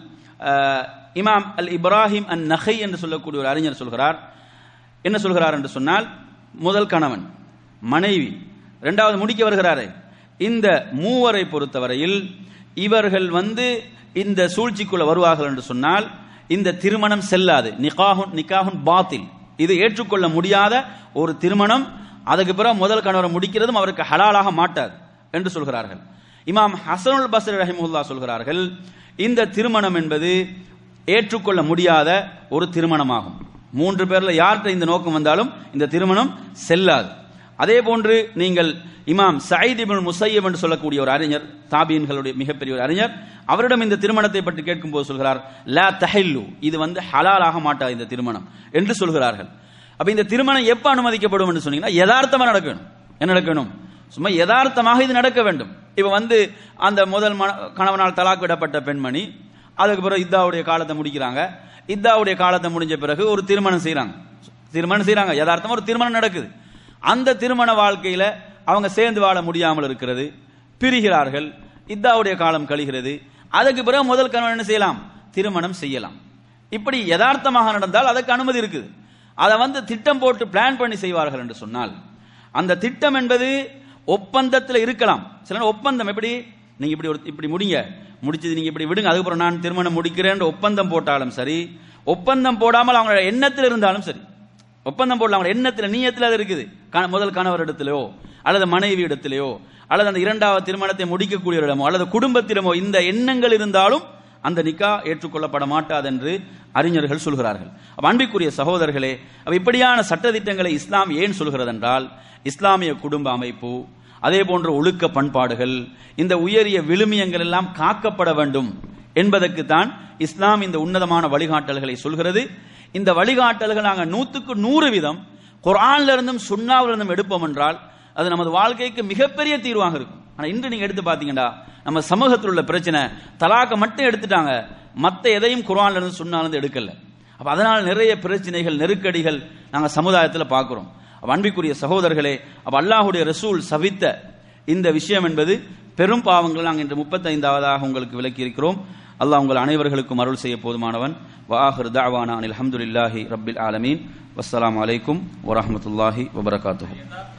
அஹ், இமாம் அல் இப்ராஹிம் அன் நஹை என்று சொல்லக்கூடிய ஒரு அறிஞர் சொல்கிறார் என்ன சொல்கிறார் என்று சொன்னால் முதல் கணவன் மனைவி இரண்டாவது முடிக்க வருகிறாரே இந்த மூவரை பொறுத்தவரையில் இவர்கள் வந்து இந்த சூழ்ச்சிக்குள்ள வருவார்கள் என்று சொன்னால் இந்த திருமணம் செல்லாது நிகாஹுன் நிகாஹுன் பாத்தில் இது ஏற்றுக்கொள்ள முடியாத ஒரு திருமணம் அதுக்கு பிறகு முதல் கணவரை முடிக்கிறதும் அவருக்கு ஹலாலாக மாட்டாது என்று சொல்கிறார்கள் இமாம் ஹசனுல் பஸ்ரி ரஹிமுல்லா சொல்கிறார்கள் இந்த திருமணம் என்பது ஏற்றுக்கொள்ள முடியாத ஒரு திருமணமாகும் மூன்று பேர்ல யார்கிட்ட இந்த நோக்கம் வந்தாலும் இந்த திருமணம் செல்லாது அதே போன்று நீங்கள் இமாம் சயீத் இப்னு முசையப் என்று சொல்லக்கூடிய ஒரு அறிஞர் தாபீன்களுடைய மிகப்பெரிய ஒரு அறிஞர் அவரிடம் இந்த திருமணத்தை பற்றி கேட்கும்போது சொல்கிறார் லா தஹில்லு இது வந்து ஹலாலாக மாட்டாது இந்த திருமணம் என்று சொல்கிறார்கள் அப்ப இந்த திருமணம் எப்ப அனுமதிக்கப்படும் என்று சொன்னீங்கன்னா யதார்த்தமா நடக்கணும் என்ன நடக்கணும் சும்மா யதார்த்தமாக இது நடக்க வேண்டும் இப்ப வந்து அந்த முதல் மன- கணவனால் தலாக் விடப்பட்ட பெண்மணி அதுக்கு பிறகு இத்தாவுடைய காலத்தை முடிக்கிறாங்க இத்தாவுடைய காலத்தை முடிஞ்ச பிறகு ஒரு திருமணம் செய்றாங்க திருமணம் செய்றாங்க யதார்த்தமா ஒரு திருமணம் நடக்குது அந்த திருமண வாழ்க்கையில அவங்க சேர்ந்து வாழ முடியாமல் இருக்கிறது பிரிகிறார்கள் இத்தாவுடைய காலம் கழிகிறது அதுக்கு பிறகு முதல் கணவன் என்ன செய்யலாம் திருமணம் செய்யலாம் இப்படி யதார்த்தமாக நடந்தால் அதுக்கு அனுமதி இருக்குது அதை வந்து திட்டம் போட்டு பிளான் பண்ணி செய்வார்கள் என்று சொன்னால் அந்த திட்டம் என்பது ஒப்பந்தத்தில் இருக்கலாம் சில நேரம் ஒப்பந்தம் எப்படி நீங்க இப்படி ஒரு இப்படி முடிங்க முடிச்சது நீங்க இப்படி விடுங்க அதுக்கப்புறம் நான் திருமணம் முடிக்கிறேன் ஒப்பந்தம் போட்டாலும் சரி ஒப்பந்தம் போடாமல் அவங்களோட எண்ணத்தில் இருந்தாலும் சரி ஒப்பந்தம் போடலாம் அவங்க எண்ணத்தில் நீயத்தில் அது இருக்குது க- முதல் கணவர் இடத்திலேயோ அல்லது மனைவி இடத்திலேயோ அல்லது அந்த இரண்டாவது திருமணத்தை முடிக்கக்கூடியவரிடமோ அல்லது குடும்பத்திடமோ இந்த எண்ணங்கள் இருந்தாலும் அந்த நிக்கா ஏற்றுக்கொள்ளப்பட மாட்டாது என்று அறிஞர்கள் சொல்கிறார்கள் அப்ப அன்பிற்குரிய சகோதரர்களே அப்ப இப்படியான சட்டதிட்டங்களை இஸ்லாம் ஏன் சொல்கிறது என்றால் இஸ்லாமிய குடும்ப அமைப்பு அதே போன்ற ஒழுக்க பண்பாடுகள் இந்த உயரிய விழுமியங்கள் எல்லாம் காக்கப்பட வேண்டும் என்பதற்கு தான் இஸ்லாம் இந்த உன்னதமான வழிகாட்டல்களை சொல்கிறது இந்த வழிகாட்டல்கள் நாங்கள் நூத்துக்கு நூறு வீதம் குர்ஆன்ல இருந்தும் சுன்னாவில இருந்தும் எடுப்போம் என்றால் அது நமது வாழ்க்கைக்கு மிகப்பெரிய தீர்வாக இருக்கும் ஆனா இன்று நீங்க எடுத்து பாத்தீங்கன்னா நம்ம சமூகத்தில் உள்ள பிரச்சனை தலாக்க மட்டும் எடுத்துட்டாங்க மத்த எதையும் குர்ஆன்ல இருந்து சுன்னால இருந்து எடுக்கல அப்ப அதனால நிறைய பிரச்சனைகள் நெருக்கடிகள் நாங்க சமுதாயத்தில் பார்க்கிறோம் அப்ப அன்பிற்குரிய சகோதரர்களே அப்ப அல்லாஹ்வுடைய ரசூல் சபித்த இந்த விஷயம் என்பது பெரும் பாவங்கள் நாங்கள் இன்று முப்பத்தைந்தாவதாக உங்களுக்கு விளக்கி இருக்கிறோம் அல்லாஹ் உங்கள் அனைவர்களுக்கும் அருள் செய்ய போதுமானவன் வாஹிர் தாவானா அனில் அல்ஹம்துலில்லாஹி ரப்பில் ஆலமீன் வஸ்ஸலாமு அலைக்கும் வரஹ்மத்துல்லாஹி வபரகாத்துஹு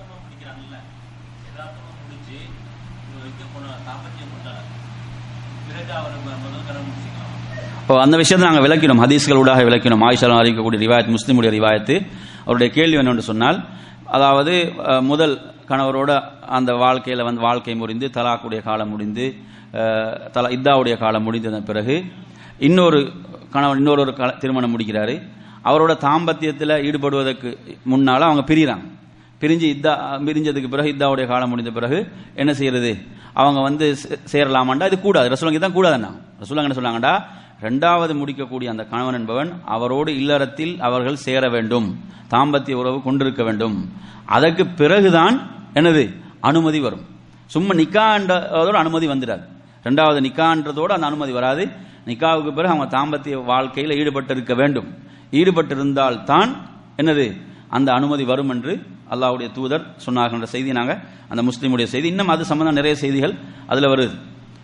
இப்போ அந்த விஷயத்தை நாங்கள் விளக்கினோம் ஹதீஸ்கள் ஊடாக விளக்கினோம் ஆயிஷாலாம் அறிவிக்கக்கூடிய ரிவாயத் முஸ்லிமுடைய ரிவாயத்து அவருடைய கேள்வி என்னென்று சொன்னால் அதாவது அஹ், முதல் கணவரோட அந்த வாழ்க்கையில் வந்து வாழ்க்கை முறிந்து தலாக்குடைய காலம் முடிந்து அஹ், தலா இத்தாவுடைய காலம் முடிந்ததன் பிறகு இன்னொரு கணவன் இன்னொரு ஒரு கல- திருமணம் முடிக்கிறாரு அவரோட தாம்பத்தியத்தில் ஈடுபடுவதற்கு முன்னால் அவங்க பிரிகிறாங்க பிரிஞ்சு இத்தா பிரிஞ்சதுக்கு பிறகு இத்தாவுடைய காலம் முடிந்த பிறகு என்ன செய்யறது அவங்க வந்து சே- சேரலாமாண்டா இது கூடாது ரசூலங்க தான் கூடாதுன்னா ரசூலங்க என்ன சொன்னாங்கடா ரெண்டாவது முடிக்கக்கூடிய அந்த கணவன் என்பவன் அவரோடு இல்லறத்தில் அவர்கள் சேர வேண்டும் தாம்பத்திய உறவு கொண்டிருக்க வேண்டும் அதற்கு பிறகுதான் என்னது அனுமதி வரும் சும்மா நிக்கான்றதோட அனுமதி வந்துடாது ரெண்டாவது நிக்கான்றதோட அந்த அனுமதி வராது நிக்காவுக்கு பிறகு அவங்க தாம்பத்திய வாழ்க்கையில் ஈடுபட்டிருக்க வேண்டும் ஈடுபட்டிருந்தால் தான் என்னது அந்த அனுமதி வரும் என்று அல்லாஹ்வுடைய தூதர் சொன்னார்கள் என்ற செய்தி நாங்க அந்த முஸ்லிமுடைய செய்தி இன்னும் அது சம்பந்தம் நிறைய செய்திகள் அதுல வருது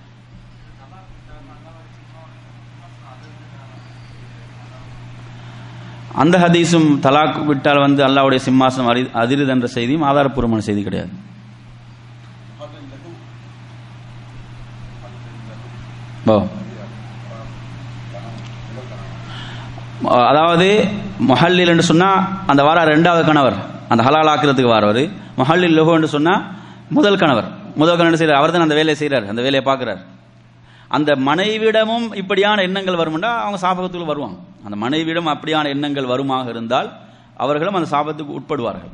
அந்த ஹதீஸும் தலாக் விட்டால் வந்து அல்லாஹ்வுடைய சிம்மாசனம் அறி அதிருது என்ற செய்தியும் ஆதாரப்பூர்வமான செய்தி கிடையாது ஓ அதாவது மொஹல்லில் என்று சொன்னா அந்த வார ரெண்டாவது கணவர் அந்த ஹலால் ஆக்கிறதுக்கு வாரவர் மொஹல்லில் லஹு என்று சொன்னா முதல் கணவர் முதல் கணவர் செய்கிறார் அவர் தான் அந்த வேலையை செய்கிறார் அந்த வேலையை பார்க்கிறார் அந்த மனைவிடமும் இப்படியான எண்ணங்கள் வரும்னா அவங்க சாபகத்துக்கு வருவாங்க அந்த மனைவியிடம் அப்படியான எண்ணங்கள் வருமாக இருந்தால் அவர்களும் அந்த சாபத்துக்கு உட்படுவார்கள்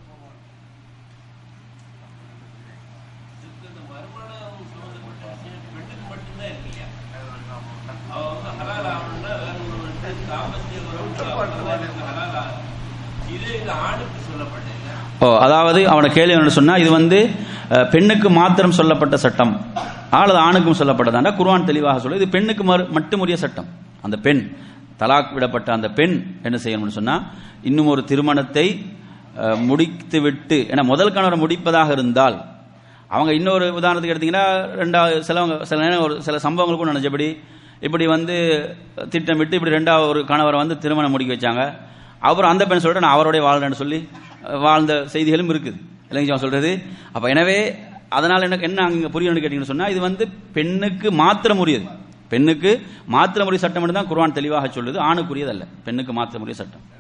ஓ அதாவது அவனோட கேள்வி என்ன சொன்னா இது வந்து அஹ், பெண்ணுக்கு மாத்திரம் சொல்லப்பட்ட சட்டம் அல்லது ஆணுக்கும் சொல்லப்பட்டதாண்டா குர்ஆன் தெளிவாக சொல்லு இது பெண்ணுக்கு மறு- மட்டுமுரிய சட்டம் அந்த பெண் தலாக் விடப்பட்ட அந்த பெண் என்ன செய்யணும்னு சொன்னா இன்னும் ஒரு திருமணத்தை அஹ், முடித்து விட்டு ஏன்னா முதல் கணவரை முடிப்பதாக இருந்தால் அவங்க இன்னொரு உதாரணத்துக்கு எடுத்தீங்கன்னா ரெண்டாவது சிலவங்க சில நேரம் ஒரு சில சம்பவங்கள் கூட நினைச்சபடி இப்படி வந்து திட்டமிட்டு இப்படி ரெண்டாவது ஒரு கணவரை வந்து திருமணம் முடிக்க வச்சாங்க அவர் அந்த பெண் சொல்லிட்டு நான் அவரோடய வாழ்றேன்னு சொல்லி அஹ், வாழ்ந்த செய்திகளும் இருக்குது இல்லைங்க அவன் சொல்றது அப்ப எனவே அதனால எனக்கு என்ன அங்க புரியணும்னு கேட்டீங்கன்னு சொன்னா இது வந்து பெண்ணுக்கு மாத்திரம் உரியது பெண்ணுக்கு மாத்திரம் உரிய சட்டம் தான் குர்ஆன் தெளிவாக சொல்லுது ஆணுக்குரியதல்ல பெண்ணுக்கு மாத்திரம் உரிய சட்டம்